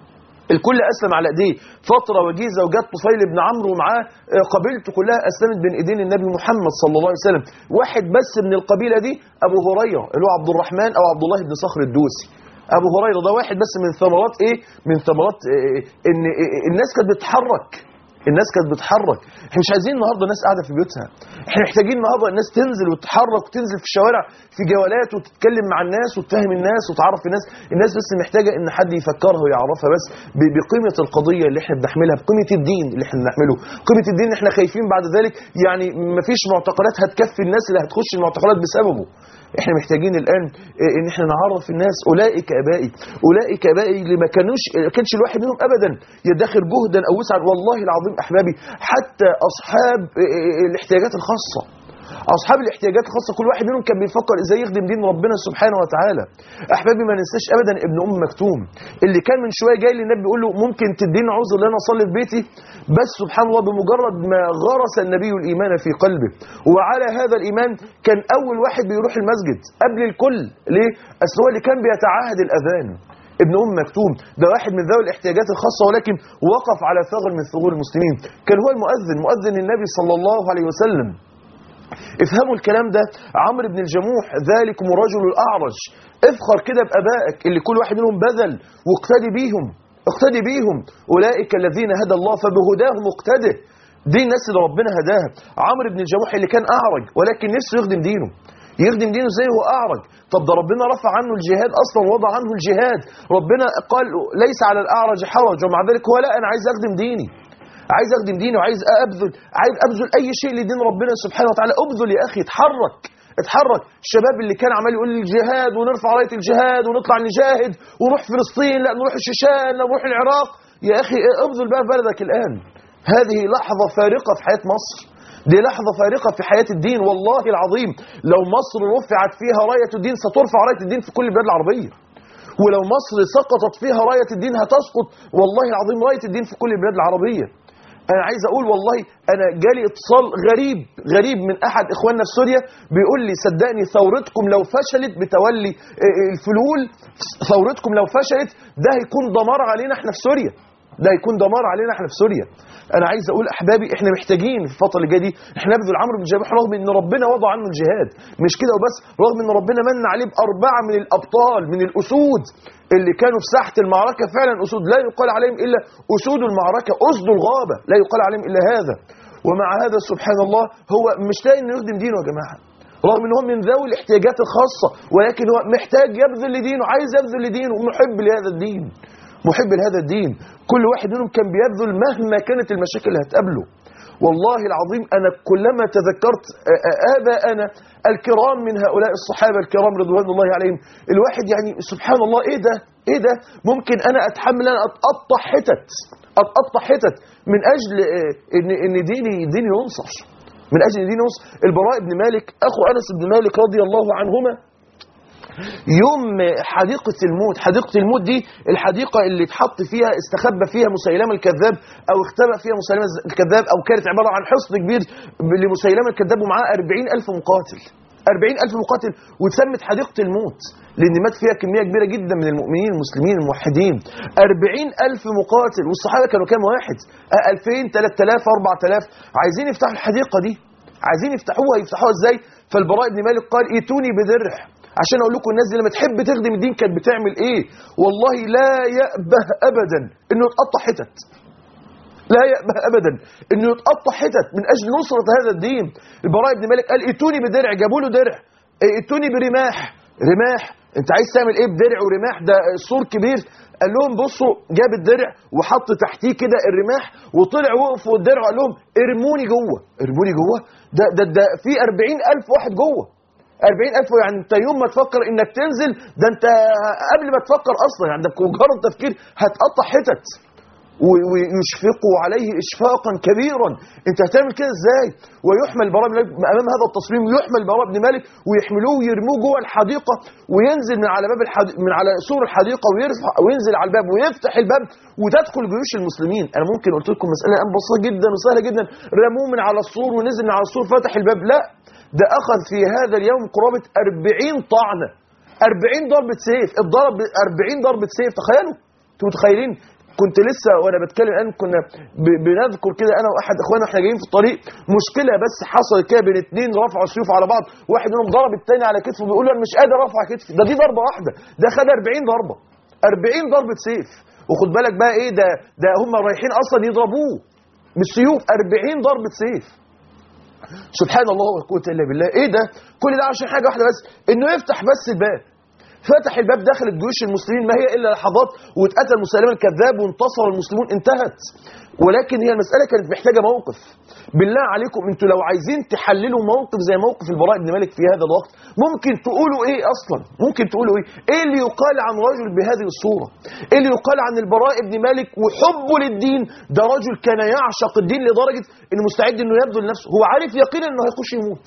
الكل اسلم على ايديه فتره وجيزه وجت طفيل بن عمرو ومعاه آه، قبيلته كلها اسلمت بين ايدين النبي محمد صلى الله عليه وسلم واحد بس من القبيله دي ابو هريره اللي هو عبد الرحمن او عبد الله بن صخر الدوسي ابو هريره ده واحد بس من ثمرات ايه من ثمرات إيه ان إيه الناس كانت بتتحرك الناس كانت بتتحرك احنا مش عايزين النهارده ناس قاعده في بيوتها احنا محتاجين النهارده الناس تنزل وتتحرك وتنزل في الشوارع في جولات وتتكلم مع الناس وتفهم الناس وتعرف الناس الناس بس محتاجه ان حد يفكرها ويعرفها بس ب- بقيمه القضيه اللي احنا بنحملها بقيمه الدين اللي احنا بنحمله قيمه الدين اللي احنا خايفين بعد ذلك يعني مفيش معتقلات هتكفي الناس اللي هتخش المعتقلات بسببه احنا محتاجين الان اه، ان احنا نعرف الناس اولئك ابائي اولئك ابائي اللي ما كانوش ما كانش الواحد منهم ابدا يدخر جهدا او وسعا والله العظيم العظيم احبابي حتى اصحاب الاحتياجات الخاصه اصحاب الاحتياجات الخاصه كل واحد منهم كان بيفكر ازاي يخدم دين ربنا سبحانه وتعالى احبابي ما ننساش ابدا ابن ام مكتوم اللي كان من شويه جاي للنبي بيقول له ممكن تديني عذر ان انا اصلي في بيتي بس سبحان الله بمجرد ما غرس النبي الايمان في قلبه وعلى هذا الايمان كان اول واحد بيروح المسجد قبل الكل ليه اصل هو اللي كان بيتعاهد الاذان ابن ام مكتوم ده واحد من ذوي الاحتياجات الخاصه ولكن وقف على ثغر من ثغور المسلمين كان هو المؤذن مؤذن النبي صلى الله عليه وسلم افهموا الكلام ده عمرو بن الجموح ذلكم الرجل الاعرج افخر كده بابائك اللي كل واحد منهم بذل واقتدي بيهم اقتدي بيهم اولئك الذين هدى الله فبهداهم اقتده دي الناس اللي ربنا هداها عمرو بن الجموح اللي كان اعرج ولكن نفسه يخدم دينه يخدم دينه ازاي هو اعرج طب ده ربنا رفع عنه الجهاد اصلا وضع عنه الجهاد ربنا قال ليس على الاعرج حرج ومع ذلك هو لا انا عايز اخدم ديني عايز اخدم ديني وعايز ابذل عايز ابذل اي شيء لدين ربنا سبحانه وتعالى ابذل يا اخي اتحرك اتحرك الشباب اللي كان عمال يقول الجهاد ونرفع رايه الجهاد ونطلع نجاهد ونروح فلسطين لا نروح الشيشان لا نروح العراق يا اخي ابذل بقى في بلدك الان هذه لحظه فارقه في حياه مصر دي لحظة فارقة في حياة الدين والله العظيم لو مصر رفعت فيها راية الدين سترفع راية الدين في كل البلاد العربية ولو مصر سقطت فيها راية الدين هتسقط والله العظيم راية الدين في كل البلاد العربية انا عايز اقول والله انا جالي اتصال غريب غريب من احد اخواننا في سوريا بيقول لي صدقني ثورتكم لو فشلت بتولي الفلول ثورتكم لو فشلت ده هيكون دمار علينا احنا في سوريا ده هيكون دمار علينا احنا في سوريا انا عايز اقول احبابي احنا محتاجين في الفتره اللي جايه دي احنا نبذل عمرو بن جابر رغم ان ربنا وضع عنه الجهاد مش كده وبس رغم ان ربنا من عليه باربعه من الابطال من الاسود اللي كانوا في ساحه المعركه فعلا اسود لا يقال عليهم الا اسود المعركه اسد الغابه لا يقال عليهم الا هذا ومع هذا سبحان الله هو مش لاقي انه يخدم دينه يا جماعه رغم ان هو من ذوي الاحتياجات الخاصه ولكن هو محتاج يبذل لدينه عايز يبذل لدينه محب لهذا الدين محب لهذا الدين كل واحد منهم كان بيبذل مهما كانت المشاكل اللي هتقابله والله العظيم أنا كلما تذكرت آباءنا الكرام من هؤلاء الصحابة الكرام رضوان الله عليهم الواحد يعني سبحان الله إيه ده إيه ده ممكن أنا أتحمل أنا أتقطع حتت أتقطع حتت من أجل إن إن ديني ديني ينصر من أجل ديني ينصر البراء بن مالك أخو أنس بن مالك رضي الله عنهما يوم حديقة الموت حديقة الموت دي الحديقة اللي اتحط فيها استخبى فيها مسيلمة الكذاب أو اختبأ فيها مسيلمة الكذاب أو كانت عبارة عن حصن كبير لمسيلمة الكذاب ومعاه 40 ألف مقاتل 40 ألف مقاتل واتسمت حديقة الموت لأن مات فيها كمية كبيرة جدا من المؤمنين المسلمين الموحدين 40 ألف مقاتل والصحابة كانوا كام واحد 2000 3000 4000 عايزين يفتحوا الحديقة دي عايزين يفتحوها يفتحوها ازاي فالبراء بن مالك قال ائتوني بدرع عشان اقول لكم الناس دي لما تحب تخدم الدين كانت بتعمل ايه والله لا يأبه ابدا انه يتقطع حتت لا يأبه ابدا انه يتقطع حتت من اجل نصرة هذا الدين البراء بن مالك قال ائتوني بدرع جابوا له درع ائتوني برماح رماح انت عايز تعمل ايه بدرع ورماح ده سور كبير قال لهم بصوا جاب الدرع وحط تحتيه كده الرماح وطلع وقفوا الدرع وقال لهم ارموني جوه ارموني جوه ده ده ده في 40000 واحد جوه 40000 يعني انت يوم ما تفكر انك تنزل ده انت قبل ما تفكر اصلا يعني عندك مجرد تفكير هتقطع حتت ويشفقوا عليه اشفاقا كبيرا انت هتعمل كده ازاي ويحمل البراء بن مالك امام هذا التصميم يحمل البراء بن مالك ويحملوه ويرموه جوه الحديقه وينزل من على باب الحديقة من على سور الحديقه ويرفع وينزل على الباب ويفتح الباب وتدخل جيوش المسلمين انا ممكن قلت لكم مساله بسيطه جدا وسهله جدا رموه من على السور ونزل من على السور فتح الباب لا ده اخذ في هذا اليوم قرابه 40 طعنه 40 ضربه سيف اتضرب 40 ضربه سيف تخيلوا انتوا متخيلين كنت لسه وانا بتكلم الان كنا بنذكر كده انا واحد اخوانا واحنا جايين في الطريق مشكله بس حصلت كده بين اثنين رفعوا السيوف على بعض واحد منهم ضرب الثاني على كتفه بيقول له انا مش قادر ارفع كتفي ده دي ضربه واحده ده خد 40 ضربه 40 ضربه سيف وخد بالك بقى ايه ده ده هم رايحين اصلا يضربوه بالسيوف 40 ضربه سيف سبحان الله ولا قوه الا بالله ايه ده كل ده عشان حاجه واحده بس انه يفتح بس الباب فتح الباب دخل الجيوش المسلمين ما هي الا لحظات واتقتل مسلمه الكذاب وانتصر المسلمون انتهت ولكن هي المساله كانت محتاجه موقف بالله عليكم انتوا لو عايزين تحللوا موقف زي موقف البراء بن مالك في هذا الوقت ممكن تقولوا ايه اصلا ممكن تقولوا ايه ايه اللي يقال عن رجل بهذه الصوره ايه اللي يقال عن البراء بن مالك وحبه للدين ده رجل كان يعشق الدين لدرجه انه مستعد انه يبذل نفسه هو عارف يقينا انه هيخش يموت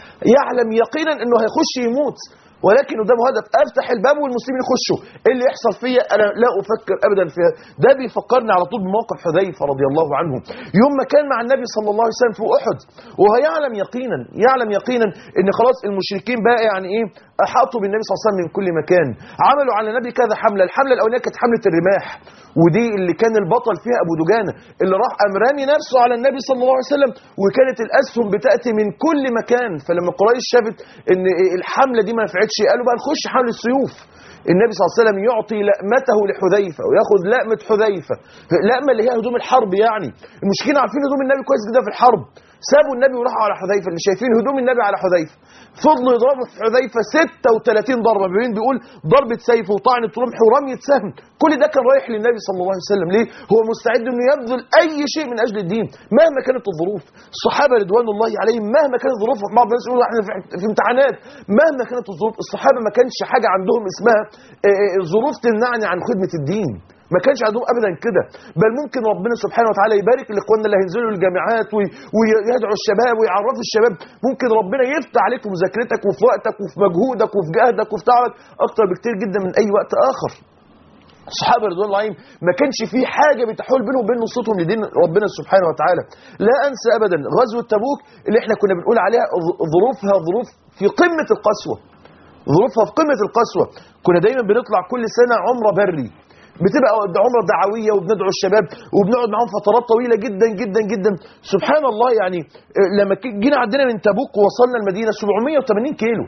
يعلم يقينا انه هيخش يموت ولكن قدامه هدف افتح الباب والمسلمين يخشوا ايه اللي يحصل فيا انا لا افكر ابدا في هذا ده بيفكرني على طول بموقف حذيفه رضي الله عنه يوم ما كان مع النبي صلى الله عليه وسلم في احد وهو يعلم يقينا يعلم يقينا ان خلاص المشركين بقى يعني ايه احاطوا بالنبي صلى الله عليه وسلم من كل مكان عملوا على النبي كذا حمله الحمله الاولانيه كانت حمله الرماح ودي اللي كان البطل فيها ابو دجانه اللي راح امراني نفسه على النبي صلى الله عليه وسلم وكانت الاسهم بتاتي من كل مكان فلما قريش شافت ان الحمله دي ما نفعتش قالوا بقى نخش حمله السيوف النبي صلى الله عليه وسلم يعطي لأمته لحذيفة وياخذ لأمة حذيفة لأمة اللي هي هدوم الحرب يعني المشركين عارفين هدوم النبي كويس جدا في الحرب سابوا النبي وراحوا على حذيفة اللي شايفين هدوم النبي على حذيفة فضلوا يضربوا في حذيفة 36 ضربة بين بيقول ضربة سيف وطعنة رمح ورمية سهم كل ده كان رايح للنبي صلى الله عليه وسلم ليه هو مستعد انه يبذل اي شيء من اجل الدين مهما كانت الظروف الصحابة رضوان الله عليهم مهما كانت الظروف بعض الناس يقولوا احنا في في امتحانات مهما كانت الظروف الصحابة ما كانش حاجة عندهم اسمها آه، آه، ظروف تمنعني عن خدمة الدين ما كانش عندهم ابدا كده بل ممكن ربنا سبحانه وتعالى يبارك لاخواننا اللي هينزلوا الجامعات وي- ويدعوا الشباب ويعرفوا الشباب ممكن ربنا يفتح عليك في مذاكرتك وفي وقتك وفي مجهودك وفي جهدك وفي تعبك اكتر بكتير جدا من اي وقت اخر الصحابه رضوان الله عليهم ما كانش في حاجه بتحول بينهم وبين نصرتهم لدين ربنا سبحانه وتعالى لا انسى ابدا غزوه تبوك اللي احنا كنا بنقول عليها ظ- ظروفها ظروف في قمه القسوه ظروفها في قمه القسوه كنا دايما بنطلع كل سنه عمره بري بتبقى عمره دعويه وبندعو الشباب وبنقعد معاهم فترات طويله جدا جدا جدا سبحان الله يعني آه، لما ك- جينا عندنا من تبوك ووصلنا المدينه 780 كيلو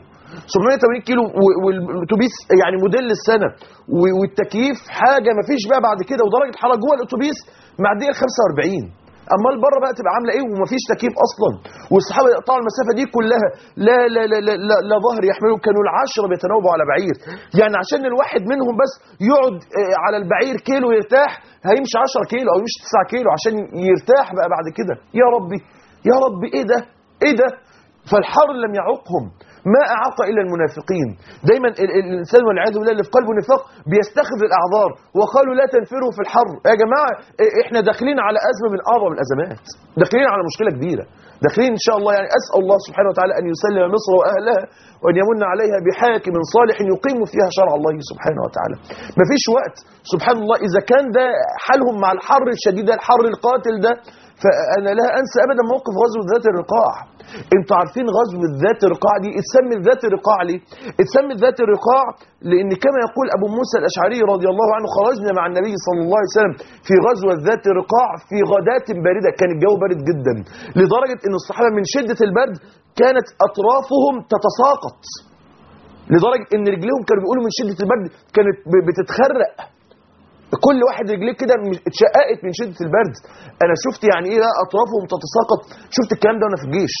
780 كيلو و- والاتوبيس يعني موديل السنه و- والتكييف حاجه ما فيش بقى بعد كده ودرجه حراره جوه الاتوبيس معديه ال 45 امال بره بقى تبقى عامله ايه ومفيش تكييف اصلا والصحابه يقطعوا المسافه دي كلها لا لا لا لا, لا, لا ظهر يحملهم كانوا العشره بيتناوبوا على بعير يعني عشان الواحد منهم بس يقعد آه، على البعير كيلو يرتاح هيمشي 10 كيلو او يمشي 9 كيلو عشان يرتاح بقى بعد كده يا ربي يا ربي ايه ده ايه ده فالحر لم يعقهم ما أعاق إلا المنافقين دايما ال- ال- الإنسان والعياذ بالله اللي في قلبه نفاق بيستخذ الأعذار وقالوا لا تنفروا في الحر يا جماعة إ- إحنا داخلين على أزمة من أعظم الأزمات داخلين على مشكلة كبيرة داخلين إن شاء الله يعني أسأل الله سبحانه وتعالى أن يسلم مصر وأهلها وأن يمن عليها بحاكم صالح يقيم فيها شرع الله سبحانه وتعالى مفيش وقت سبحان الله إذا كان ده حالهم مع الحر الشديد ده الحر القاتل ده فأنا لا أنسى أبدا موقف غزوة ذات الرقاع انتوا عارفين غزوة ذات الرقاع دي اتسمت ذات الرقاع ليه؟ اتسمت ذات الرقاع لأن كما يقول أبو موسى الأشعري رضي الله عنه خرجنا مع النبي صلى الله عليه وسلم في غزوة ذات الرقاع في غداة باردة كان الجو بارد جدا لدرجة أن الصحابة من شدة البرد كانت أطرافهم تتساقط لدرجة أن رجليهم كانوا بيقولوا من شدة البرد كانت ب- بتتخرق كل واحد رجليه كده مش- اتشققت من شده البرد انا شفت يعني ايه بقى اطرافهم تتساقط شفت الكلام ده وانا في الجيش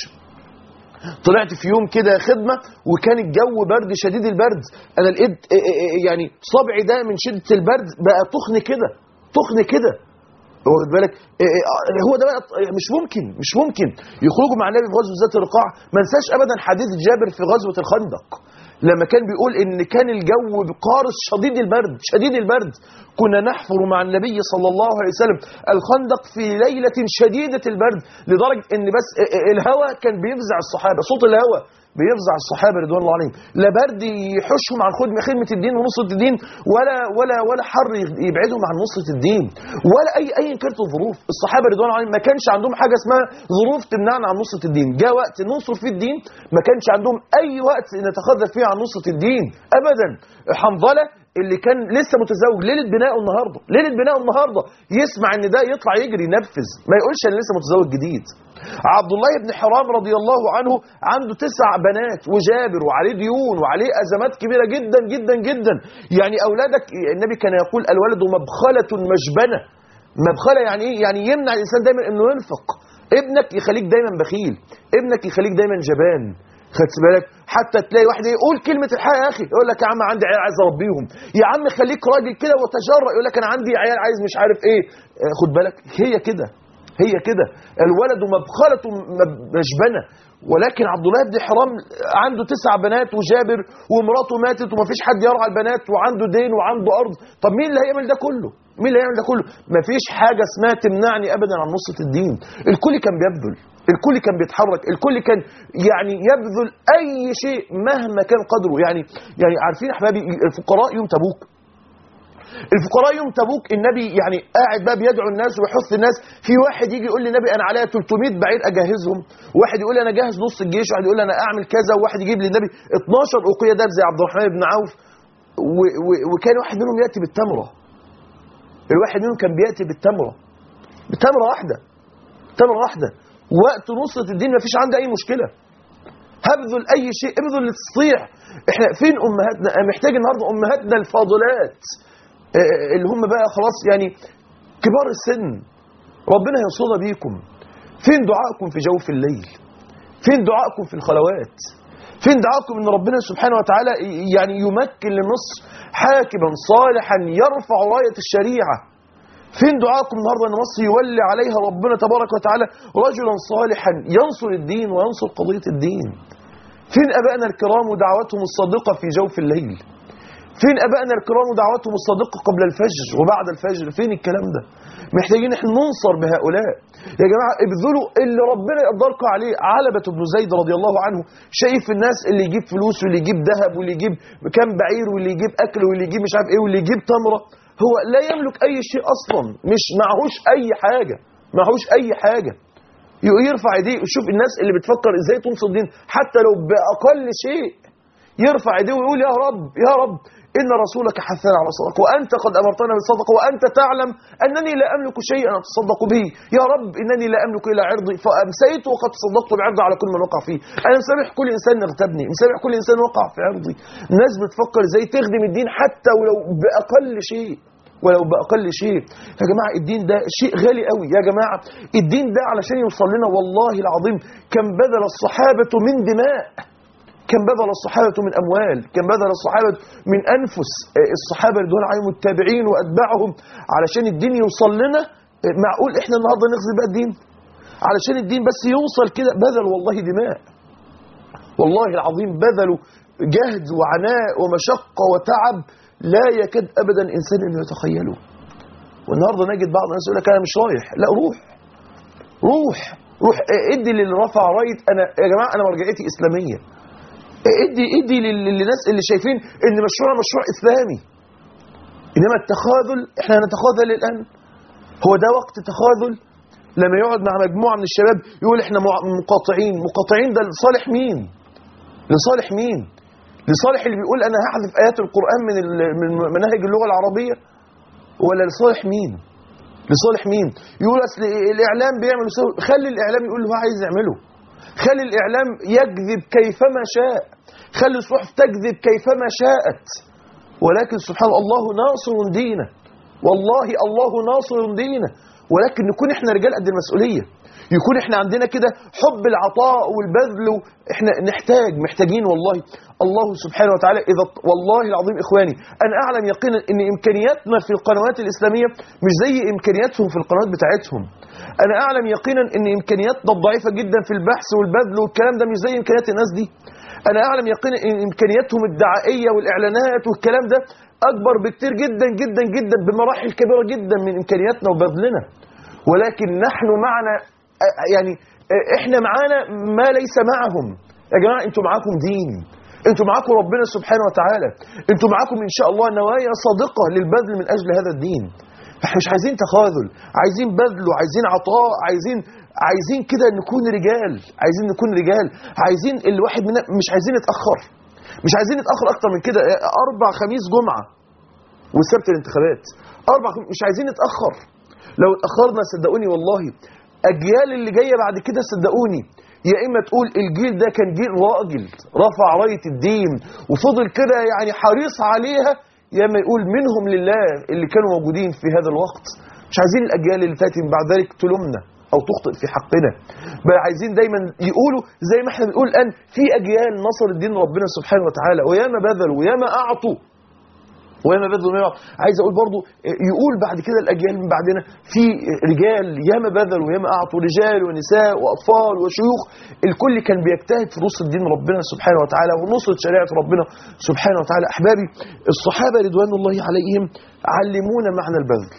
طلعت في يوم كده خدمه وكان الجو برد شديد البرد انا لقيت إيه إيه إيه يعني صبعي ده من شده البرد بقى تخن كده تخن كده واخد بالك إيه إيه آه، هو ده بقى مش ممكن مش ممكن يخرجوا مع النبي في غزوه ذات الرقاع ما انساش ابدا حديث جابر في غزوه الخندق لما كان بيقول ان كان الجو قارس شديد البرد شديد البرد كنا نحفر مع النبي صلى الله عليه وسلم الخندق في ليله شديده البرد لدرجه ان بس الهواء كان بيفزع الصحابه صوت الهواء بيفزع الصحابه رضوان الله عليهم لا برد يحوشهم عن خدمه خدمه الدين ونصره الدين ولا ولا ولا حر يبعدهم عن نصره الدين ولا اي اي كانت الظروف الصحابه رضوان الله عليهم ما كانش عندهم حاجه اسمها ظروف تمنعنا عن نصره الدين جاء وقت ننصر فيه الدين ما كانش عندهم اي وقت نتخاذل فيه عن نصره الدين ابدا حنظله اللي كان لسه متزوج ليله بنائه النهارده ليله بنائه النهارده يسمع ان ده يطلع يجري ينفذ ما يقولش انا لسه متزوج جديد عبد الله بن حرام رضي الله عنه عنده تسع بنات وجابر وعليه ديون وعليه ازمات كبيره جدا جدا جدا يعني اولادك النبي كان يقول الولد مبخله مجبنه مبخله يعني ايه يعني يمنع الانسان دايما انه ينفق ابنك يخليك دايما بخيل ابنك يخليك دايما جبان خدت بالك حتى تلاقي واحد يقول كلمه الحق يا اخي يقول لك يا عم عندي عيال عايز اربيهم يا عم خليك راجل كده وتجرأ يقول لك انا عندي عيال عايز مش عارف ايه آه، خد بالك هي كده هي كده الولد مبخلة مب- مجبنة ولكن عبد الله بن حرام عنده تسع بنات وجابر ومراته ماتت ومفيش حد يرعى البنات وعنده دين وعنده ارض طب مين اللي هيعمل ده كله مين اللي هيعمل ده كله مفيش حاجه اسمها تمنعني ابدا عن نصره الدين الكل كان بيبذل الكل كان بيتحرك الكل كان يعني يبذل اي شيء مهما كان قدره يعني يعني عارفين يا احبابي الفقراء يوم تبوك الفقراء يوم تبوك النبي يعني قاعد بقى بيدعو الناس ويحث الناس في واحد يجي يقول للنبي انا عليا 300 بعير اجهزهم واحد يقول انا جاهز نص الجيش واحد يقول انا اعمل كذا وواحد يجيب للنبي 12 اوقيه داب زي عبد الرحمن بن عوف و- و- وكان واحد منهم ياتي بالتمره الواحد منهم كان بياتي بالتمره بتمره واحده تمره واحده وقت نصره الدين ما فيش عندي اي مشكله هبذل اي شيء ابذل اللي تستطيع احنا فين امهاتنا انا محتاج النهارده امهاتنا الفاضلات آه، اللي هم بقى خلاص يعني كبار السن ربنا ينصرنا بيكم فين دعائكم في جوف الليل فين دعائكم في الخلوات فين دعائكم ان ربنا سبحانه وتعالى ي- يعني يمكن لمصر حاكما صالحا يرفع رايه الشريعه فين دعائكم النهارده ان مصر يولي عليها ربنا تبارك وتعالى رجلا صالحا ينصر الدين وينصر قضيه الدين فين ابائنا الكرام ودعواتهم الصادقه في جوف الليل فين ابائنا الكرام ودعواتهم الصادقه قبل الفجر وبعد الفجر فين الكلام ده محتاجين احنا ننصر بهؤلاء يا جماعه ابذلوا اللي ربنا يقدركم عليه علبه بن زيد رضي الله عنه شايف الناس اللي يجيب فلوس واللي يجيب ذهب واللي يجيب كام بعير واللي يجيب اكل واللي يجيب مش عارف ايه واللي يجيب تمره هو لا يملك اي شيء اصلا مش معهوش اي حاجه معهوش اي حاجه ي- يرفع ايديه وشوف الناس اللي بتفكر ازاي تنصر الدين حتى لو باقل شيء يرفع ايديه ويقول يا رب يا رب ان رسولك حثنا على الصدقه وانت قد امرتنا بالصدقه وانت تعلم انني لا املك شيئا اتصدق به يا رب انني لا املك الا عرضي فامسيت وقد تصدقت بعرضي على كل من وقع فيه انا مسامح كل انسان اغتابني مسامح كل انسان وقع في عرضي الناس بتفكر ازاي تخدم الدين حتى ولو باقل شيء ولو باقل شيء يا جماعه الدين ده شيء غالي قوي يا جماعه الدين ده علشان يوصل لنا والله العظيم كم بذل الصحابه من دماء كم بذل الصحابة من أموال كم بذل الصحابة من أنفس آه، الصحابة رضوان عليهم التابعين وأتباعهم علشان الدين يوصل لنا آه، معقول إحنا النهاردة نخزي بقى الدين علشان الدين بس يوصل كده بذل والله دماء والله العظيم بذلوا جهد وعناء ومشقة وتعب لا يكاد أبدا إنسان أنه يتخيله والنهاردة نجد بعض الناس يقول لك أنا مش رايح لا روح روح روح آه، ادي للي رفع رايه انا يا جماعه انا مرجعيتي اسلاميه ادي ادي لل- للناس اللي شايفين ان مشروع مشروع اسلامي انما التخاذل احنا هنتخاذل الان هو ده وقت تخاذل لما يقعد مع مجموعه من الشباب يقول احنا مع- مقاطعين مقاطعين ده لصالح مين لصالح مين لصالح اللي بيقول انا هحذف ايات القران من ال- من مناهج اللغه العربيه ولا لصالح مين لصالح مين يقول اصل الاعلام بيعمل ويسوي. خلي الاعلام يقول اللي هو عايز يعمله خلي الاعلام يكذب كيفما شاء خلي الصحف تكذب كيفما شاءت ولكن سبحان الله ناصر دينه والله الله ناصر دينه ولكن نكون احنا رجال قد المسؤوليه يكون احنا عندنا كده حب العطاء والبذل و- احنا نحتاج محتاجين والله الله سبحانه وتعالى اذا والله العظيم اخواني انا اعلم يقينا ان امكانياتنا في القنوات الاسلاميه مش زي امكانياتهم في القنوات بتاعتهم انا اعلم يقينا ان امكانياتنا الضعيفه جدا في البحث والبذل والكلام ده مش زي امكانيات الناس دي انا اعلم يقينا ان امكانياتهم الدعائيه والاعلانات والكلام ده اكبر بكتير جدا جدا جدا بمراحل كبيره جدا من امكانياتنا وبذلنا ولكن نحن معنا آه، يعني آه، احنا معانا ما ليس معهم يا جماعه انتوا معاكم دين انتوا معاكم ربنا سبحانه وتعالى انتوا معاكم ان شاء الله نوايا صادقه للبذل من اجل هذا الدين احنا مش عايزين تخاذل عايزين بذل وعايزين عطاء عايزين عايزين كده نكون رجال عايزين نكون رجال عايزين الواحد منا مش عايزين نتاخر مش عايزين نتاخر اكتر من كده اربع خميس جمعه والسبت الانتخابات اربع خميس مش عايزين نتاخر لو اتاخرنا صدقوني والله اجيال اللي جايه بعد كده صدقوني يا اما تقول الجيل ده كان جيل راجل رفع رايه الدين وفضل كده يعني حريص عليها يا اما يقول منهم لله اللي كانوا موجودين في هذا الوقت مش عايزين الاجيال اللي تاتي من بعد ذلك تلومنا او تخطئ في حقنا بل عايزين دايما يقولوا زي ما احنا بنقول الان في اجيال نصرت دين ربنا سبحانه وتعالى وياما بذلوا وياما اعطوا وياما بذلوا وياما أعطوا. عايز اقول برضو يقول بعد كده الاجيال من بعدنا في رجال ياما بذلوا وياما اعطوا رجال ونساء واطفال وشيوخ الكل كان بيجتهد في نصرة دين ربنا سبحانه وتعالى ونصرة شريعة ربنا سبحانه وتعالى احبابي الصحابه رضوان الله عليهم علمونا معنى البذل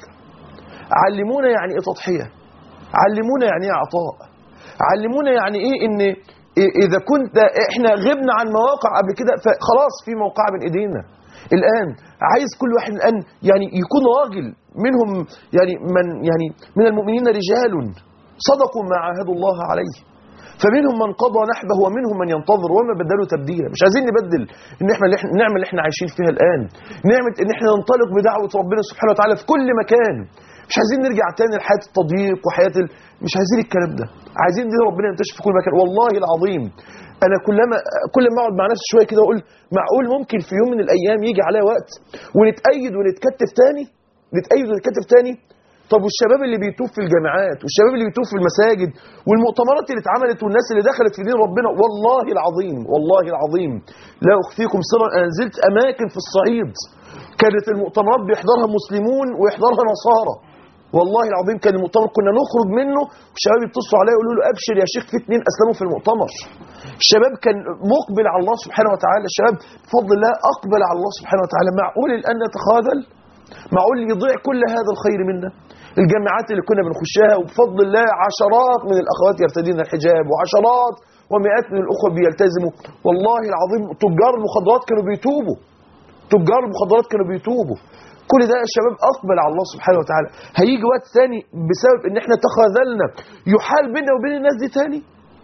علمونا يعني ايه تضحيه علمونا يعني ايه عطاء علمونا يعني ايه ان إيه اذا كنت احنا غبنا عن مواقع قبل كده فخلاص في موقع من ايدينا الان عايز كل واحد الان يعني يكون راجل منهم يعني من يعني من المؤمنين رجال صدقوا ما عاهدوا الله عليه فمنهم من قضى نحبه ومنهم من ينتظر وما بدلوا تبديلا مش عايزين نبدل ان احنا اللي احنا النعمه اللي احنا عايشين فيها الان نعمه ان احنا ننطلق بدعوه ربنا سبحانه وتعالى في كل مكان مش عايزين نرجع تاني لحياه التضييق وحياه ال... مش عايزين الكلام ده عايزين دين ربنا ينتشر في كل مكان والله العظيم انا كلما كل ما اقعد مع نفسي شويه كده اقول معقول ممكن في يوم من الايام يجي عليا وقت ونتأيد ونتكتف تاني نتأيد ونتكتف تاني طب والشباب اللي بيتوب في الجامعات والشباب اللي بيتوب في المساجد والمؤتمرات اللي اتعملت والناس اللي دخلت في دين ربنا والله العظيم والله العظيم لا اخفيكم سرا انا نزلت اماكن في الصعيد كانت المؤتمرات بيحضرها مسلمون ويحضرها نصارى والله العظيم كان المؤتمر كنا نخرج منه والشباب يتصلوا عليا يقولوا له ابشر يا شيخ في اثنين اسلموا في المؤتمر الشباب كان مقبل على الله سبحانه وتعالى الشباب بفضل الله اقبل على الله سبحانه وتعالى معقول الان نتخاذل معقول يضيع كل هذا الخير منا الجامعات اللي كنا بنخشها وبفضل الله عشرات من الاخوات يرتدين الحجاب وعشرات ومئات من الاخوه بيلتزموا والله العظيم تجار المخدرات كانوا بيتوبوا تجار المخدرات كانوا بيتوبوا كل ده الشباب اقبل على الله سبحانه وتعالى هيجي وقت ثاني بسبب ان احنا تخاذلنا يحال بيننا وبين الناس دي ثاني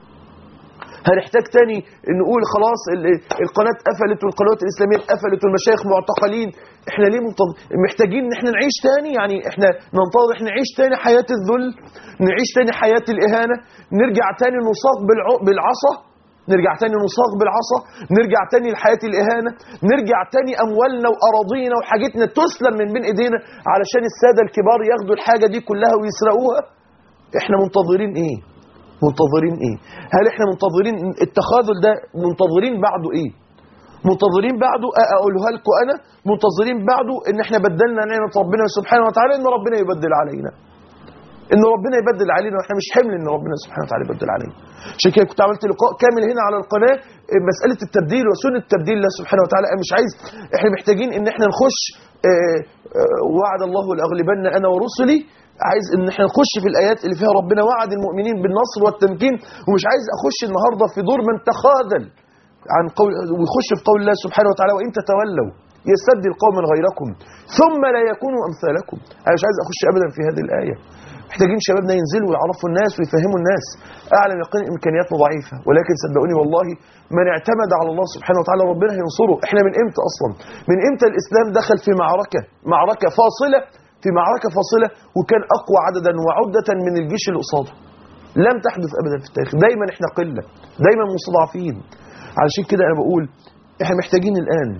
هنحتاج تاني نقول خلاص ال- القناة قفلت والقنوات الإسلامية قفلت والمشايخ معتقلين احنا ليه منتظ... محتاجين ان احنا نعيش تاني يعني احنا ننتظر احنا نعيش تاني حياة الذل نعيش تاني حياة الإهانة نرجع تاني نصاق بالع... بالعصا نرجع تاني نصاغ بالعصا نرجع تاني لحياة الإهانة نرجع تاني أموالنا وأراضينا وحاجتنا تسلم من بين إيدينا علشان السادة الكبار ياخدوا الحاجة دي كلها ويسرقوها احنا منتظرين ايه منتظرين ايه هل احنا منتظرين التخاذل ده منتظرين بعده ايه منتظرين بعده أ- اقولها لكم انا منتظرين بعده ان احنا بدلنا نعمه ربنا سبحانه وتعالى ان ربنا يبدل علينا ان ربنا يبدل علينا واحنا مش حمل ان ربنا سبحانه وتعالى يبدل علينا عشان كده كنت عملت لقاء كامل هنا على القناه مساله التبديل وسنه التبديل الله سبحانه وتعالى انا مش عايز احنا محتاجين ان احنا نخش آه، آه، وعد الله لاغلبن انا ورسلي عايز ان احنا نخش في الايات اللي فيها ربنا وعد المؤمنين بالنصر والتمكين ومش عايز اخش النهارده في دور من تخاذل عن قول ويخش في قول الله سبحانه وتعالى وان تتولوا يستبدل قوما غيركم ثم لا يكونوا امثالكم انا مش عايز اخش ابدا في هذه الايه محتاجين شبابنا ينزلوا ويعرفوا الناس ويفهموا الناس اعلم يقين امكانياتنا ضعيفه ولكن صدقوني والله من اعتمد على الله سبحانه وتعالى ربنا هينصره احنا من امتى اصلا من امتى الاسلام دخل في معركه معركه فاصله في معركه فاصله وكان اقوى عددا وعده من الجيش اللي قصاده لم تحدث ابدا في التاريخ دايما احنا قله دايما مستضعفين علشان كده انا بقول احنا محتاجين الان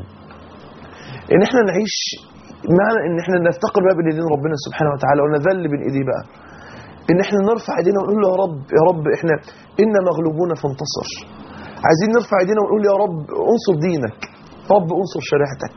ان احنا نعيش معنى ان احنا نفتقر بقى بين ايدين ربنا سبحانه وتعالى ونذل بين ايديه بقى ان احنا نرفع ايدينا ونقول له يا رب يا رب احنا انا مغلوبون فانتصر عايزين نرفع ايدينا ونقول يا رب انصر دينك رب انصر شريعتك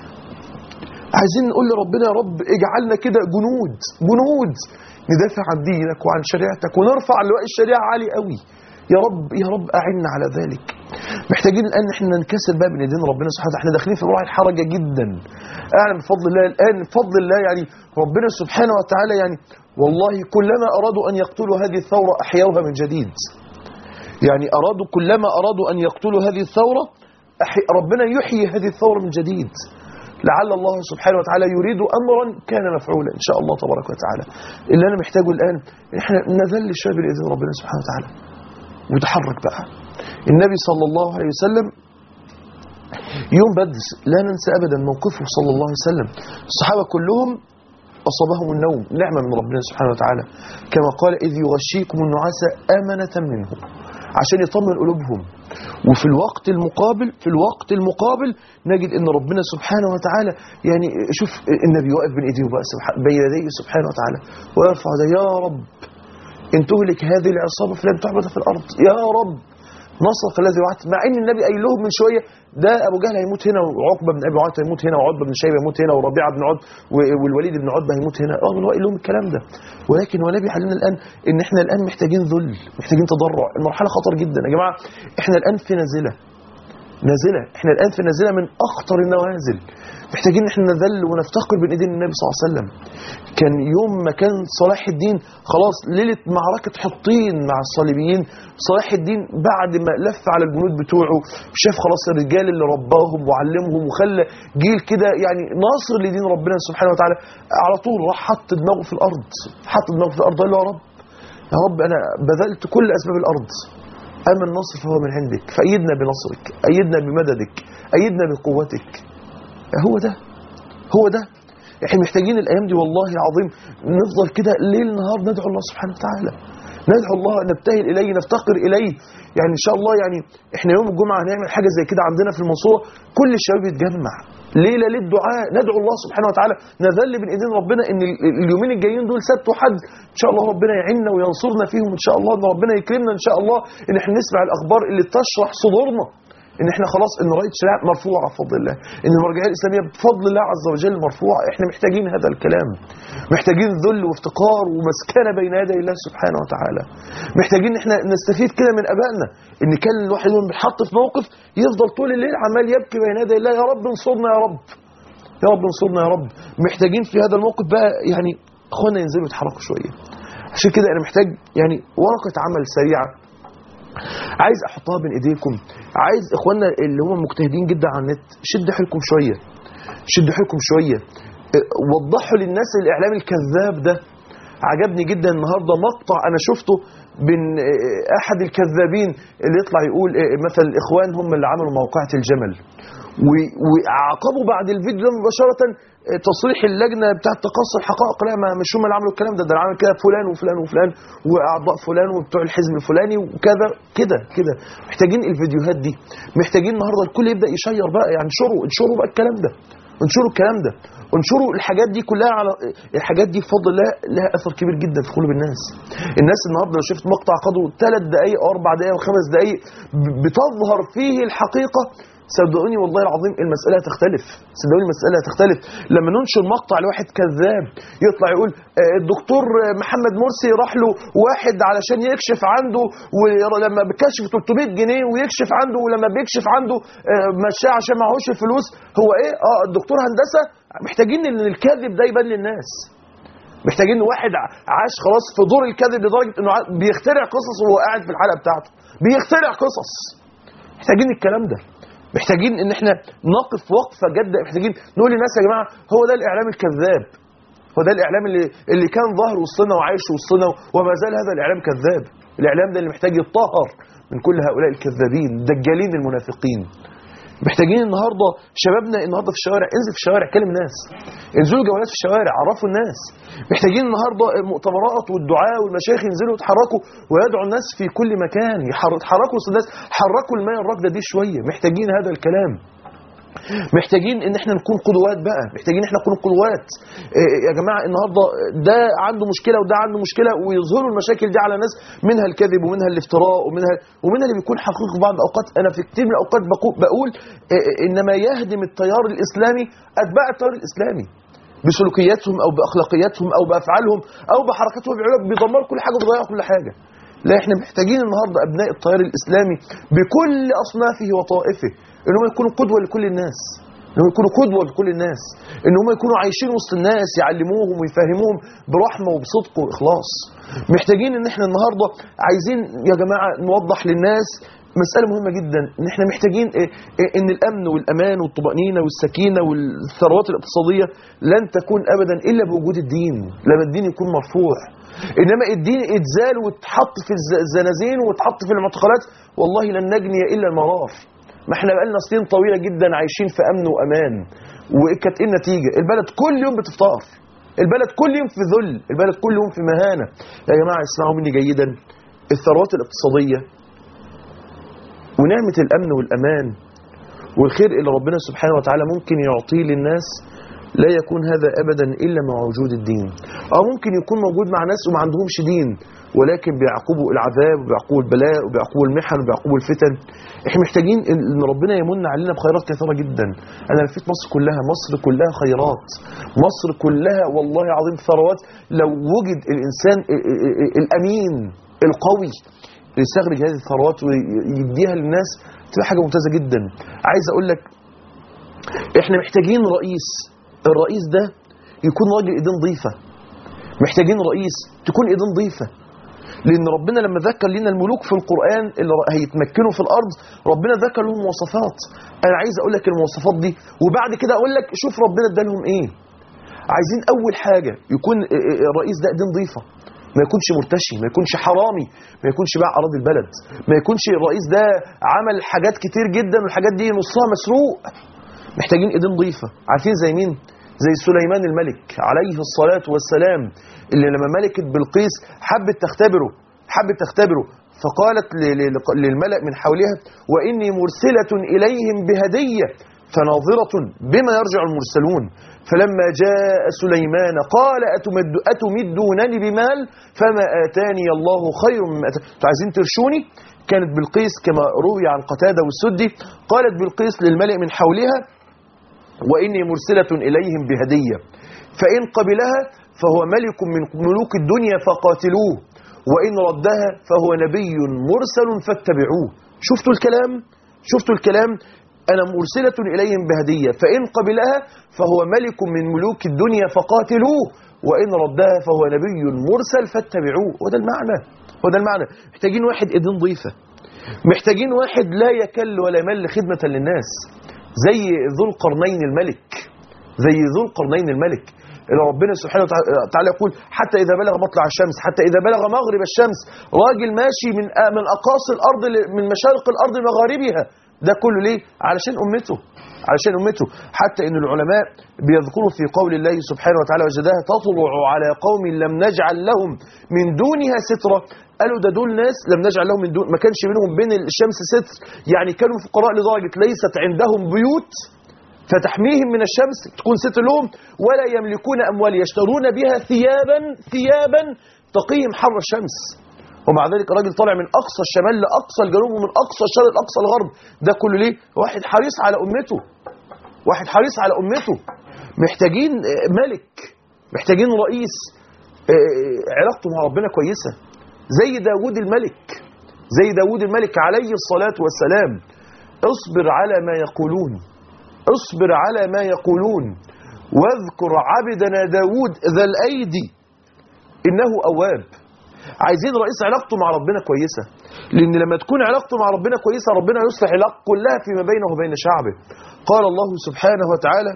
عايزين نقول لربنا يا رب اجعلنا كده جنود جنود ندافع عن دينك وعن شريعتك ونرفع لواء الشريعه عالي قوي يا رب يا رب اعنا على ذلك محتاجين الان احنا ننكسر بقى من ايدين ربنا سبحانه وتعالى احنا داخلين في روح الحرجه جدا اعلم بفضل الله الان بفضل الله يعني ربنا سبحانه وتعالى يعني والله كلما ارادوا ان يقتلوا هذه الثوره احيوها من جديد يعني ارادوا كلما ارادوا ان يقتلوا هذه الثوره أحي ربنا يحيي هذه الثوره من جديد لعل الله سبحانه وتعالى يريد امرا كان مفعولا ان شاء الله تبارك وتعالى اللي انا محتاجه الان إن احنا نذل شويه باذن ربنا سبحانه وتعالى وتحرك بقى النبي صلى الله عليه وسلم يوم بدر لا ننسى ابدا موقفه صلى الله عليه وسلم الصحابه كلهم اصابهم النوم نعمه من ربنا سبحانه وتعالى كما قال اذ يغشيكم النعاس امنه منه عشان يطمن قلوبهم وفي الوقت المقابل في الوقت المقابل نجد ان ربنا سبحانه وتعالى يعني شوف النبي واقف بين ايديه بقى سبحانه بين يديه سبحانه وتعالى ويرفع يديه يا رب ان تهلك هذه العصابه فلن تعبد في الارض يا رب نصرك الذي وعدت مع ان النبي قايل لهم من شويه ده ابو جهل هيموت هنا وعقبه بن ابي معيط هيموت هنا وعتبه بن شيبه هيموت هنا وربيعه بن عتب و- والوليد بن عتبه هيموت هنا رغم ان هو قايل لهم الكلام ده ولكن هو النبي علمنا الان ان احنا الان محتاجين ذل محتاجين تضرع المرحله خطر جدا يا جماعه احنا الان في نازله نازله احنا الان في نازله من اخطر النوازل محتاجين ان احنا نذل ونفتقر بين ايدين النبي صلى الله عليه وسلم كان يوم ما كان صلاح الدين خلاص ليله معركه حطين مع الصليبيين صلاح الدين بعد ما لف على الجنود بتوعه شاف خلاص الرجال اللي رباهم وعلمهم وخلى جيل كده يعني ناصر لدين ربنا سبحانه وتعالى على طول راح حط دماغه في الارض حط دماغه في الارض قال له يا رب يا رب انا بذلت كل اسباب الارض اما النصر فهو من عندك فايدنا بنصرك ايدنا بمددك ايدنا بقوتك هو ده هو ده احنا محتاجين الايام دي والله العظيم نفضل كده ليل نهار ندعو الله سبحانه وتعالى ندعو الله نبتهل اليه نفتقر اليه يعني ان شاء الله يعني احنا يوم الجمعه هنعمل حاجه زي كده عندنا في المنصوره كل الشباب يتجمع ليله للدعاء ندعو الله سبحانه وتعالى نذل بين ايدين ربنا ان ال- ال- اليومين الجايين دول سبت وحد ان شاء الله ربنا يعيننا وينصرنا فيهم ان شاء الله ان ربنا يكرمنا ان شاء الله ان احنا نسمع الاخبار اللي تشرح صدورنا ان احنا خلاص ان رايه شريعه مرفوعه بفضل الله ان المرجعيه الاسلاميه بفضل الله عز وجل مرفوعه احنا محتاجين هذا الكلام محتاجين ذل وافتقار ومسكنه بين يدي الله سبحانه وتعالى محتاجين ان احنا نستفيد كده من ابائنا ان كان الواحد منهم بيتحط في موقف يفضل طول الليل عمال يبكي بين يدي الله يا رب انصرنا يا رب يا رب انصرنا يا رب محتاجين في هذا الموقف بقى يعني اخوانا ينزلوا يتحركوا شويه عشان كده انا محتاج يعني ورقه عمل سريعه عايز احطها بين ايديكم عايز اخواننا اللي هم مجتهدين جدا على النت شدوا حيلكم شويه شدوا حيلكم شويه اه، وضحوا للناس الاعلام الكذاب ده عجبني جدا النهارده مقطع انا شفته بين اه، احد الكذابين اللي يطلع يقول اه، مثلا الاخوان هم اللي عملوا موقعة الجمل و- وعاقبوا بعد الفيديو ده مباشره اه، تصريح اللجنه بتاعه تقصي الحقائق لا ما مش هم اللي عملوا الكلام ده ده اللي عمل كده فلان وفلان وفلان واعضاء فلان وبتوع الحزب الفلاني وكذا كده كده محتاجين الفيديوهات دي محتاجين النهارده الكل يبدا يشير بقى يعني انشروا انشروا بقى الكلام ده انشروا الكلام ده انشروا الحاجات دي كلها على الحاجات دي بفضل الله لها اثر كبير جدا في قلوب الناس الناس النهارده لو شفت مقطع قدره ثلاث دقائق او اربع دقائق او خمس دقائق ب- بتظهر فيه الحقيقه صدقوني والله العظيم المسألة هتختلف صدقوني المسألة هتختلف لما ننشر مقطع لواحد كذاب يطلع يقول آه، الدكتور محمد مرسي راح له واحد علشان يكشف عنده ولما بيكشف 300 جنيه ويكشف عنده ولما بيكشف عنده آه، مشاه عشان معهوش الفلوس هو ايه اه الدكتور هندسة محتاجين ان الكذب ده يبان للناس محتاجين واحد ع- عاش خلاص في دور الكذب لدرجة انه ع- بيخترع قصص وهو قاعد في الحلقة بتاعته بيخترع قصص محتاجين الكلام ده محتاجين ان احنا نقف وقفه جاده محتاجين نقول للناس يا جماعه هو ده الاعلام الكذاب هو ده الاعلام اللي اللي كان ظاهر وسطنا وعايش وسطنا وما زال هذا الاعلام كذاب الاعلام ده اللي محتاج يتطهر من كل هؤلاء الكذابين الدجالين المنافقين محتاجين النهارده شبابنا النهارده في الشوارع انزل في الشوارع كلم الناس انزلوا جولات في الشوارع عرفوا الناس محتاجين النهارده المؤتمرات والدعاء والمشايخ ينزلوا يتحركوا ويدعوا الناس في كل مكان يحر- يتحركوا وسط الناس حركوا المياه الراكده دي شويه محتاجين هذا الكلام محتاجين ان احنا نكون قدوات بقى محتاجين احنا نكون قدوات إيه يا جماعه النهارده ده عنده مشكله وده عنده مشكله ويظهروا المشاكل دي على ناس منها الكذب ومنها الافتراء ومنها ومنها اللي بيكون حقيقي في بعض الاوقات انا في كتير من الاوقات بقول, بقول إيه انما يهدم التيار الاسلامي اتباع التيار الاسلامي بسلوكياتهم او باخلاقياتهم او بافعالهم او بحركاتهم وبعيوبهم بيدمروا كل حاجه وبيضيعوا كل حاجه لا احنا محتاجين النهارده ابناء التيار الاسلامي بكل اصنافه وطائفه ان هم يكونوا قدوه لكل الناس ان هم يكونوا قدوه لكل الناس ان هم يكونوا عايشين وسط الناس يعلموهم ويفهموهم برحمه وبصدق واخلاص محتاجين ان احنا النهارده عايزين يا جماعه نوضح للناس مسألة مهمة جدا ان احنا محتاجين إيه إيه ان الامن والامان والطمأنينة والسكينة والثروات الاقتصادية لن تكون ابدا الا بوجود الدين لما الدين يكون مرفوع انما الدين اتزال واتحط في الز- الزنازين واتحط في المعتقلات والله لن نجني الا المرار ما احنا بقالنا سنين طويلة جدا عايشين في امن وامان وكانت ايه النتيجة البلد كل يوم بتفتقر البلد كل يوم في ذل البلد كل يوم في مهانة يا جماعة اسمعوا مني جيدا الثروات الاقتصادية ونعمة الأمن والأمان والخير اللي ربنا سبحانه وتعالى ممكن يعطيه للناس لا يكون هذا ابدا الا مع وجود الدين او ممكن يكون موجود مع ناس وما عندهمش دين ولكن بيعقبوا العذاب وبيعقبوا البلاء وبيعقبوا المحن وبيعقبوا الفتن احنا محتاجين ان ربنا يمن علينا بخيرات كثيره جدا انا لفيت مصر كلها مصر كلها خيرات مصر كلها والله العظيم ثروات لو وجد الانسان ال- ال- ال- الامين القوي اللي يستخرج هذه الثروات ويديها للناس تبقى حاجه ممتازه جدا عايز اقول لك احنا محتاجين رئيس الرئيس ده يكون راجل ايدين نظيفه محتاجين رئيس تكون ايدين نظيفه لان ربنا لما ذكر لنا الملوك في القران اللي هيتمكنوا في الارض ربنا ذكر لهم مواصفات انا عايز اقول لك المواصفات دي وبعد كده اقول لك شوف ربنا ادالهم ايه عايزين اول حاجه يكون الرئيس ده ايدين نظيفه ما يكونش مرتشي ما يكونش حرامي ما يكونش باع اراضي البلد ما يكونش الرئيس ده عمل حاجات كتير جدا والحاجات دي نصها مسروق محتاجين ايدين نظيفه عارفين زي مين زي سليمان الملك عليه الصلاة والسلام اللي لما ملكة بلقيس حبت تختبره حبت تختبره فقالت ل- ل- للملأ من حولها وإني مرسلة إليهم بهدية فناظرة بما يرجع المرسلون فلما جاء سليمان قال أتمد أتمدونني بمال فما آتاني الله خير مما آتاني أنتوا عايزين ترشوني كانت بلقيس كما روي عن قتادة والسدي قالت بلقيس للملأ من حولها وإني مرسلة إليهم بهدية فإن قبلها فهو ملك من ملوك الدنيا فقاتلوه وإن ردها فهو نبي مرسل فاتبعوه شفتوا الكلام شفتوا الكلام أنا مرسلة إليهم بهدية فإن قبلها فهو ملك من ملوك الدنيا فقاتلوه وإن ردها فهو نبي مرسل فاتبعوه وده المعنى وده المعنى محتاجين واحد إيدين ضيفة محتاجين واحد لا يكل ولا يمل خدمة للناس زي ذو القرنين الملك زي ذو القرنين الملك اللي ربنا سبحانه وتعالى يقول حتى إذا بلغ مطلع الشمس حتى إذا بلغ مغرب الشمس راجل ماشي من من أقاصي الأرض ل- من مشارق الأرض لمغاربها ده كله ليه؟ علشان أمته علشان أمته حتى إن العلماء بيذكروا في قول الله سبحانه وتعالى وجدها تطلع على قوم لم نجعل لهم من دونها سترة قالوا ده دول ناس لم نجعل لهم من دون ما كانش بينهم بين الشمس ستر يعني كانوا فقراء لدرجة ليست عندهم بيوت فتحميهم من الشمس تكون ستر لهم ولا يملكون أموال يشترون بها ثيابا ثيابا تقيهم حر الشمس ومع ذلك الراجل طالع من أقصى الشمال لأقصى الجنوب ومن أقصى الشرق لأقصى الغرب ده كله ليه؟ واحد حريص على أمته واحد حريص على أمته محتاجين آه، ملك محتاجين رئيس آه، علاقته مع ربنا كويسة زي داود الملك زي داود الملك عليه الصلاة والسلام اصبر على ما يقولون اصبر على ما يقولون واذكر عبدنا داود ذا الأيدي إنه أواب عايزين رئيس علاقته مع ربنا كويسة لأن لما تكون علاقته مع ربنا كويسة ربنا يصلح العلاقة كلها فيما بينه وبين شعبه قال الله سبحانه وتعالى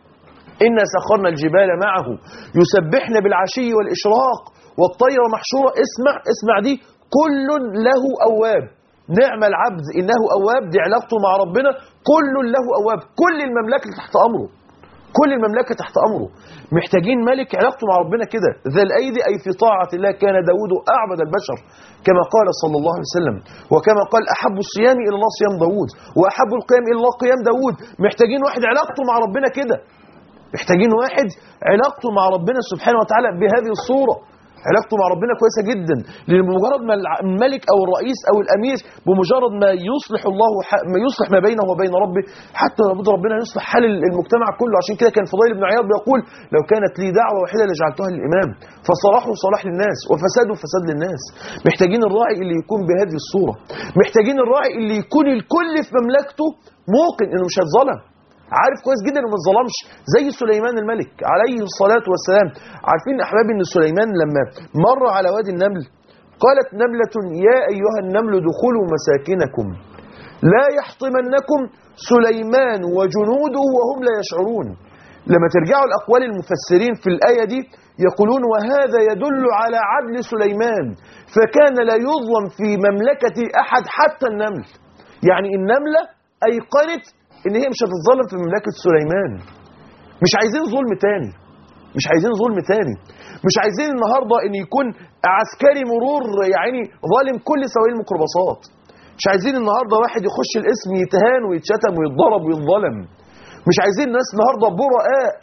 إنا سخرنا الجبال معه يسبحن بالعشي والإشراق والطير محشورة اسمع اسمع دي كل له أواب نعم العبد إنه أواب دي علاقته مع ربنا كل له أواب كل المملكة تحت أمره كل المملكة تحت أمره محتاجين ملك علاقته مع ربنا كده ذا الأيدي أي في طاعة الله كان داود أعبد البشر كما قال صلى الله عليه وسلم وكما قال أحب الصيام إلى الله صيام داود وأحب القيام إلى الله قيام داود محتاجين واحد علاقته مع ربنا كده محتاجين واحد علاقته مع ربنا سبحانه وتعالى بهذه الصورة علاقته مع ربنا كويسة جدا لأن بمجرد ما الع- الملك أو الرئيس أو الأمير بمجرد ما يصلح الله ح- ما يصلح ما بينه وبين ربه حتى لابد ربنا يصلح حال المجتمع كله عشان كده كان فضيل بن عياض بيقول لو كانت لي دعوة واحدة لجعلتها للإمام فصلاحه صلاح للناس وفساده فساد للناس محتاجين الراعي اللي يكون بهذه الصورة محتاجين الراعي اللي يكون الكل في مملكته موقن إنه مش هيتظلم عارف كويس جدا انه ما اتظلمش زي سليمان الملك عليه الصلاه والسلام عارفين يا احبابي ان سليمان لما مر على وادي النمل قالت نمله يا ايها النمل ادخلوا مساكنكم لا يحطمنكم سليمان وجنوده وهم لا يشعرون لما ترجعوا لاقوال المفسرين في الايه دي يقولون وهذا يدل على عدل سليمان فكان لا يظلم في مملكه احد حتى النمل يعني النمله ايقنت ان هي مش هتتظلم في مملكه سليمان مش عايزين ظلم تاني مش عايزين ظلم تاني مش عايزين النهارده ان يكون عسكري مرور يعني ظالم كل سواقين الميكروباصات مش عايزين النهارده واحد يخش الاسم يتهان ويتشتم ويتضرب ويتظلم مش عايزين ناس النهارده براء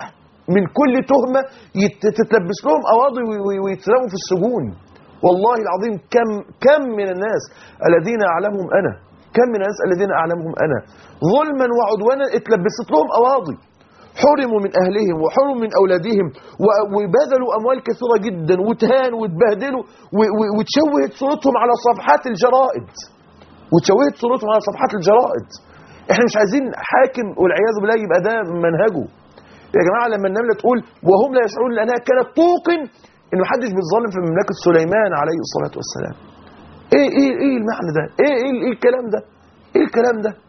من كل تهمة يت- تتلبس لهم قواضي وي- وي- ويترموا في السجون والله العظيم كم كم من الناس الذين أعلمهم أنا كم من الناس الذين أعلمهم أنا ظلما وعدوانا اتلبست لهم قواضي حرموا من أهلهم وحرموا من أولادهم و- وبذلوا أموال كثيرة جدا وتهانوا واتبهدلوا و- و- وتشوهت صورتهم على صفحات الجرائد وتشوهت صورتهم على صفحات الجرائد احنا مش عايزين حاكم والعياذ بالله يبقى ده منهجه يا جماعة لما النملة تقول وهم لا يشعرون لأنها كانت توقن إن محدش بيتظلم في مملكة سليمان عليه الصلاة والسلام ايه ايه ايه المعنى ده ايه ايه, إيه الكلام ده ايه الكلام ده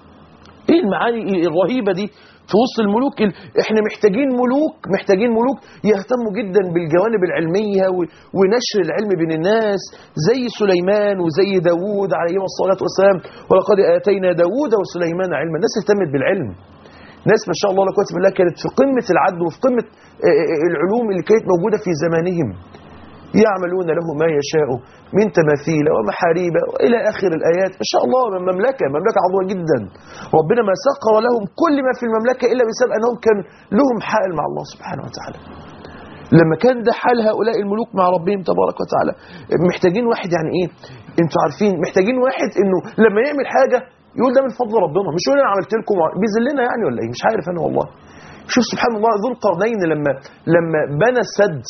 ايه المعاني الرهيبة دي في وسط الملوك ال- احنا محتاجين ملوك محتاجين ملوك يهتموا جدا بالجوانب العلمية و- ونشر العلم بين الناس زي سليمان وزي داوود عليهما الصلاة والسلام ولقد آتينا داوود وسليمان علما الناس اهتمت بالعلم ناس ما شاء الله لا قوه بالله كانت في قمة العدل وفي قمة آه، آه، العلوم اللي كانت موجودة في زمانهم يعملون له ما يشاء من تماثيل ومحاريب إلى آخر الآيات ما شاء الله من مملكة مملكة عظيمة جدا ربنا ما سخر لهم كل ما في المملكة إلا بسبب أنهم كان لهم حائل مع الله سبحانه وتعالى لما كان ده حال هؤلاء الملوك مع ربهم تبارك وتعالى محتاجين واحد يعني ايه انتوا عارفين محتاجين واحد انه لما يعمل حاجة يقول ده من فضل ربنا مش يقول انا عملت لكم بيذلنا يعني ولا ايه مش عارف انا والله شوف سبحان الله ذو القرنين لما لما بنى السد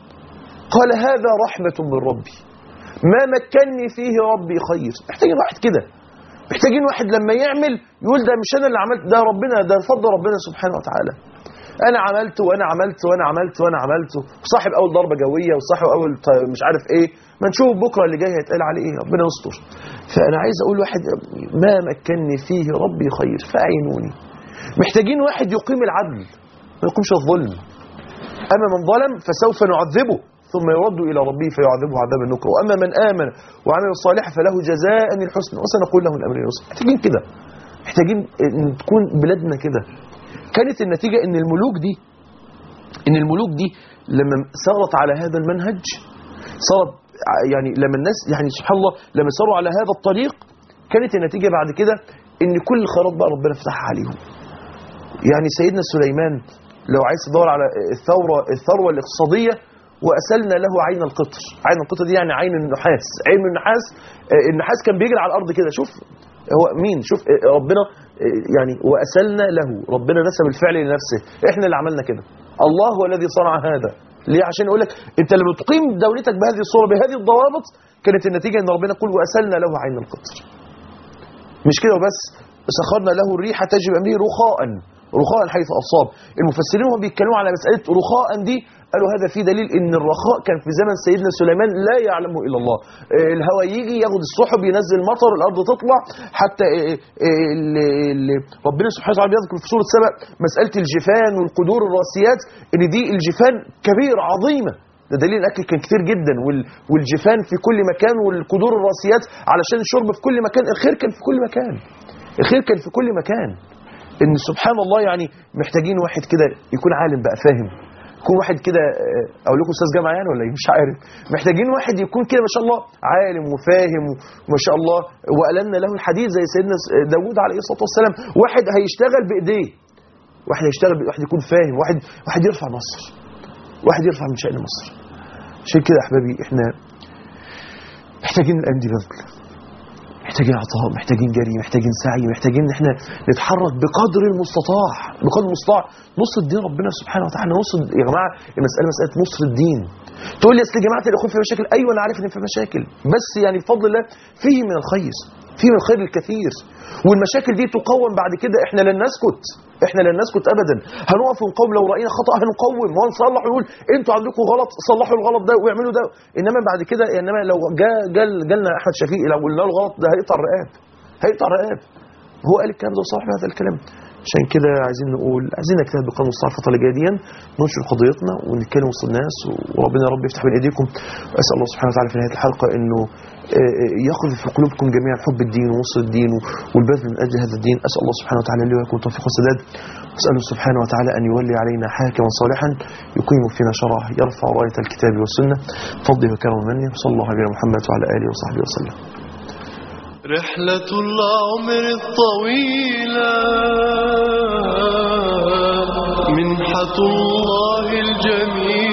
قال هذا رحمة من ربي ما مكنني فيه ربي خير محتاجين واحد كده محتاجين واحد لما يعمل يقول ده مش انا اللي عملت ده ربنا ده فضل ربنا سبحانه وتعالى انا عملت وانا عملت وانا عملت وانا عملت وصاحب اول ضربه جويه وصاحب اول ط- مش عارف ايه ما نشوف بكره اللي جاي هيتقال عليه ايه ربنا يستر فانا عايز اقول واحد ما مكنني فيه ربي خير فاعينوني محتاجين واحد يقيم العدل ما يقيمش الظلم أما من ظلم فسوف نعذبه ثم يرد إلى ربه فيعذبه عذابا نكرا وأما من آمن وعمل الصالح فله جزاء الحسنى وسنقول له الأمر يسر محتاجين كده محتاجين إن تكون بلادنا كده كانت النتيجة إن الملوك دي إن الملوك دي لما سارت على هذا المنهج صارت ع- يعني لما الناس يعني سبحان الله لما ساروا على هذا الطريق كانت النتيجة بعد كده إن كل خيرات بقى ربنا فتحها عليهم يعني سيدنا سليمان لو عايز تدور على الثورة الثروة الاقتصادية وأسلنا له عين القطر عين القطر دي يعني عين النحاس عين النحاس آه، النحاس كان بيجري على الأرض كده شوف هو مين شوف آه، ربنا آه، يعني وأسلنا له ربنا نسب الفعل لنفسه احنا اللي عملنا كده الله هو الذي صنع هذا ليه عشان يقول لك انت لما تقيم دولتك بهذه الصورة بهذه الضوابط كانت النتيجة ان ربنا يقول وأسلنا له عين القطر مش كده وبس سخرنا له الريح تجري بأمره رخاء رخاء حيث أصاب المفسرين هم بيتكلموا على مسألة رخاء دي قالوا هذا في دليل ان الرخاء كان في زمن سيدنا سليمان لا يعلمه الا الله آه، الهواء يجي ياخد السحب ينزل مطر الارض تطلع حتى آه، آه، ال- ال- ربنا سبحانه وتعالى بيذكر في سوره سبأ مساله الجفان والقدور الراسيات ان دي الجفان كبيره عظيمه ده دليل الاكل كان كتير جدا وال- والجفان في كل مكان والقدور الراسيات علشان الشرب في كل مكان الخير كان في كل مكان الخير كان في كل مكان ان سبحان الله يعني محتاجين واحد كده يكون عالم بقى فاهم يكون واحد كده آه، اقول لكم استاذ جامعه يعني ولا ايه مش عارف محتاجين واحد يكون كده ما شاء الله عالم وفاهم وما شاء الله والنا له الحديث زي سيدنا س- داوود عليه الصلاه والسلام واحد هيشتغل بايديه واحد هيشتغل بإيديه، واحد يكون فاهم واحد واحد يرفع مصر واحد يرفع من شأن مصر عشان كده يا احبابي احنا محتاجين الايام دي بذل محتاجين عطاء محتاجين جري محتاجين سعي محتاجين ان احنا نتحرك بقدر المستطاع بقدر المستطاع نصر الدين ربنا سبحانه وتعالى نصر يا جماعه المساله مساله نصر الدين تقول لي اصل يا جماعه الاخوان في مشاكل ايوه انا عارف ان في مشاكل بس يعني بفضل الله فيه من الخير فيه من الخير الكثير والمشاكل دي تقوم بعد كده احنا لن نسكت احنا لن نسكت ابدا هنقف ونقوم لو راينا خطا هنقوم وهنصلح ونقول انتوا عندكم غلط صلحوا الغلط ده واعملوا ده انما بعد كده انما لو جا جال جالنا احمد شفيق لو قلنا له غلط ده هيقطع الرقاب هيقطع الرقاب هو قال الكلام ده وصالح بهذا الكلام عشان كده عايزين نقول عايزين نجتهد بقانون الصحة الفترة اللي جاية دي ننشر قضيتنا ونتكلم وسط الناس وربنا يا رب يفتح بين ايديكم اسال الله سبحانه وتعالى في نهايه الحلقه انه آه، آه، يقذف في قلوبكم جميعا حب الدين ونصر الدين والبذل من اجل هذا الدين اسال الله سبحانه وتعالى لي ولكم التوفيق والسداد واساله سبحانه وتعالى ان يولي علينا حاكما صالحا يقيم فينا شرعه يرفع رايه الكتاب والسنه فضله وكرم منه صلى الله على محمد وعلى اله وصحبه وسلم رحلة العمر الطويلة منحة الله الجميل